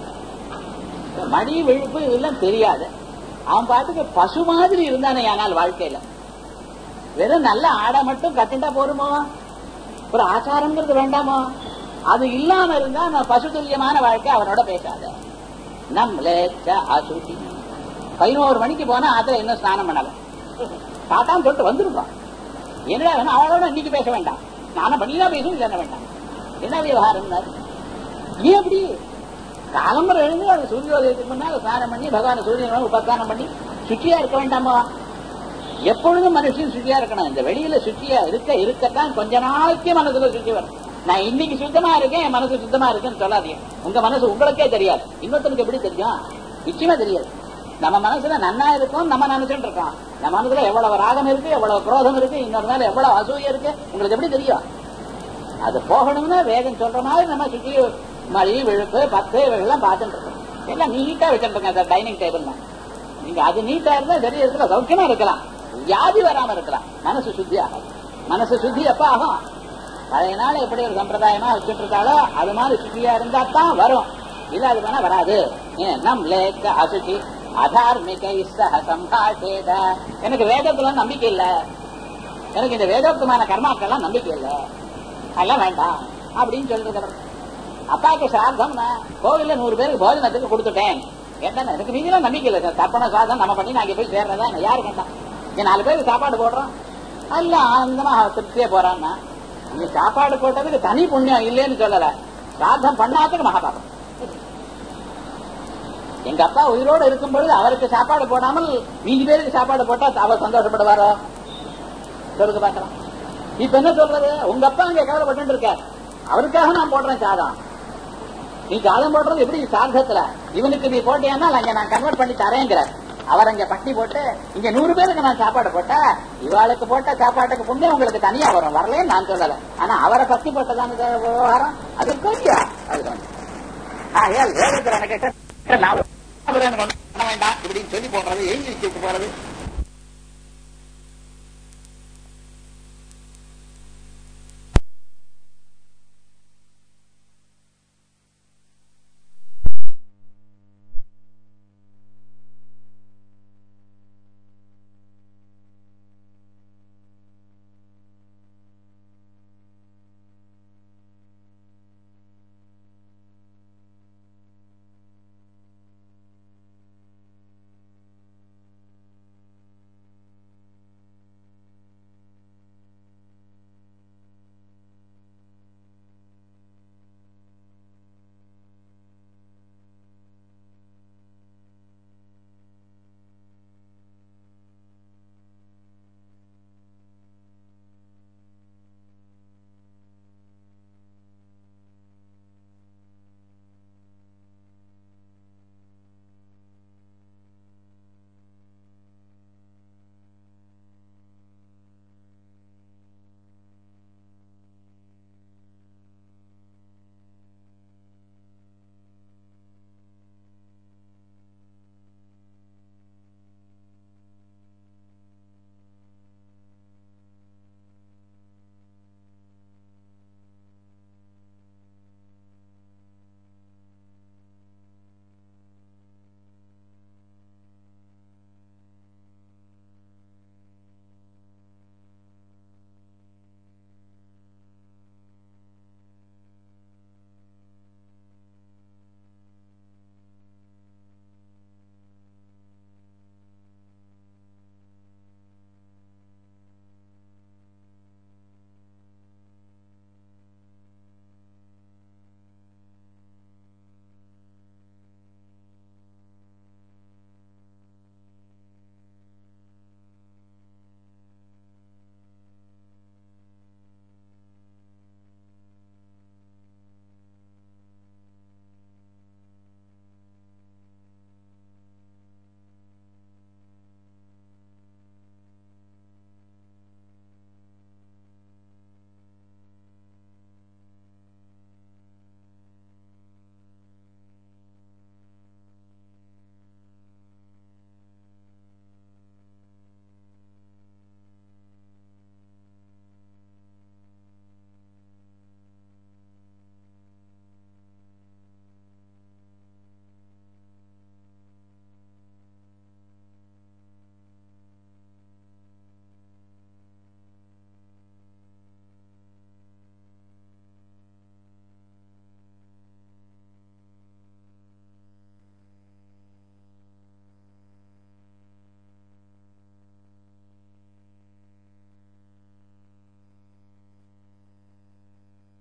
மடி விழுப்பு இதெல்லாம் தெரியாது அவன் பாட்டுக்கு பசு மாதிரி இருந்தானே ஆனால் வாழ்க்கையில வெறும் நல்ல ஆடை மட்டும் கட்டிண்டா போருமோ ஒரு ஆச்சாரங்கிறது வேண்டாமோ அது இல்லாம இருந்தா நான் பசு துல்லியமான வாழ்க்கை அவனோட பேசாத நம்மளே அசுதி பதினோரு மணிக்கு போனா அதுல இன்னும் ஸ்நானம் பண்ணல காட்டான்னு சொல்லிட்டு வந்துருப்பான் என்னடா வேணும் அவளோட இன்னைக்கு பேச வேண்டாம் ஸ்நானம் பண்ணி தான் பேசணும் இல்லைன்னா வேண்டாம் என்ன விவகாரம் ஏன் அப்படி காலம்பரம் எழுந்து அது சூரியோதயத்துக்கு முன்னால் ஸ்நானம் பண்ணி பகவான் சூரியன் உபஸ்தானம் பண்ணி சுற்றியா இருக்க வேண்டாமா எப்பொழுதும் மனுஷன் சுற்றியா இருக்கணும் இந்த வெளியில சுற்றியா இருக்க இருக்கத்தான் கொஞ்ச நாளைக்கு மனசுல சுற்றி வரும் நான் இன்னைக்கு சுத்தமா இருக்கேன் என் மனசு சுத்தமா இருக்குன்னு சொல்லாதீங்க உங்க மனசு உங்களுக்கே தெரியாது இன்னொருத்தனுக்கு எப்படி தெரியும் நிச்சயமா தெரியாது நம்ம மனசுல நன்னா இருக்கும் நம்ம நினைச்சுட்டு இருக்கோம் நம்ம மனசுல எவ்வளவு ராகம் இருக்கு எவ்வளவு குரோதம் இருக்கு இன்னொரு நாள் எவ்வளவு அசூய இருக்கு உங்களுக்கு எப்படி தெரியும் அது போகணும்னா வேகம் சொல்ற மாதிரி நம்ம சுற்றி மழி விழுப்பு பத்து இவைகள்லாம் பார்த்துட்டு இருக்கோம் எல்லாம் நீட்டா வச்சுருக்கோங்க சார் டைனிங் டேபிள் நீங்க அது நீட்டா இருந்தா சரீரத்துல சௌக்கியமா இருக்கலாம் வியாதி வராம இருக்கலாம் மனசு சுத்தி ஆகும் மனசு சுத்தி எப்ப ஆகும் பழைய நாள் எப்படி ஒரு சம்பிரதாயமா வச்சுட்டு இருக்காளோ அது மாதிரி சுத்தியா இருந்தா தான் வரும் இல்ல அது வேணா வராது ஏன் நம் லேக்க அசுச்சி அதார்மிகை சக சம்பாஷேத எனக்கு வேதத்துல நம்பிக்கை இல்ல எனக்கு இந்த வேதோக்தமான கர்மாக்கெல்லாம் நம்பிக்கை இல்ல அதெல்லாம் வேண்டாம் அப்படின்னு சொல்றது அவர். அப்பாவுக்கு சார்த்தம் கோவில்ல நூறு பேருக்கு போஜனத்துக்கு கொடுத்துட்டேன் கேட்டேன் எனக்கு மீதிலாம் நம்பிக்கை இல்லை சார் தப்பன சாதம் நம்ம பண்ணி நாங்க போய் சேர்றதா என்ன யாரு கேட்டான் இங்க நாலு பேருக்கு சாப்பாடு போடுறோம் அல்ல ஆனந்தமா திருப்தியே போறான்னா நீ சாப்பாடு போட்டதுக்கு தனி புண்ணியம் இல்லைன்னு சொல்லல சாதம் பண்ணாததுக்கு மகாபாபம் எங்க அப்பா உயிரோடு இருக்கும் பொழுது அவருக்கு சாப்பாடு போடாமல் மீதி பேருக்கு சாப்பாடு போட்டா அவர் சந்தோஷப்படுவாரோ சொல்லுங்க பாக்கலாம் இப்ப என்ன சொல்றது உங்க அப்பா இங்க கவலைப்பட்டு இருக்கார் அவருக்காக நான் போடுறேன் சாதம் நீ சாதம் போடுறது எப்படி சாதத்துல இவனுக்கு நீ போட்டியானா அங்க நான் கன்வெர்ட் பண்ணி தரேங்கிற அவர் அங்க பட்டி போட்டு இங்க நூறு பேருக்கு நான் சாப்பாடு போட்டா இவாளுக்கு போட்ட சாப்பாட்டுக்கு புண்ணியம் உங்களுக்கு தனியா வரும் வரலன்னு நான் சொல்லல ஆனா அவரை பத்தி போட்டதான விவகாரம் அது கொஞ்சம் அதுதான் ஆகையால் வேதத்துல கேட்ட நான் பண்ண வேண்டாம் இப்படின்னு சொல்லி போடுறது எழுதி வச்சுட்டு போறது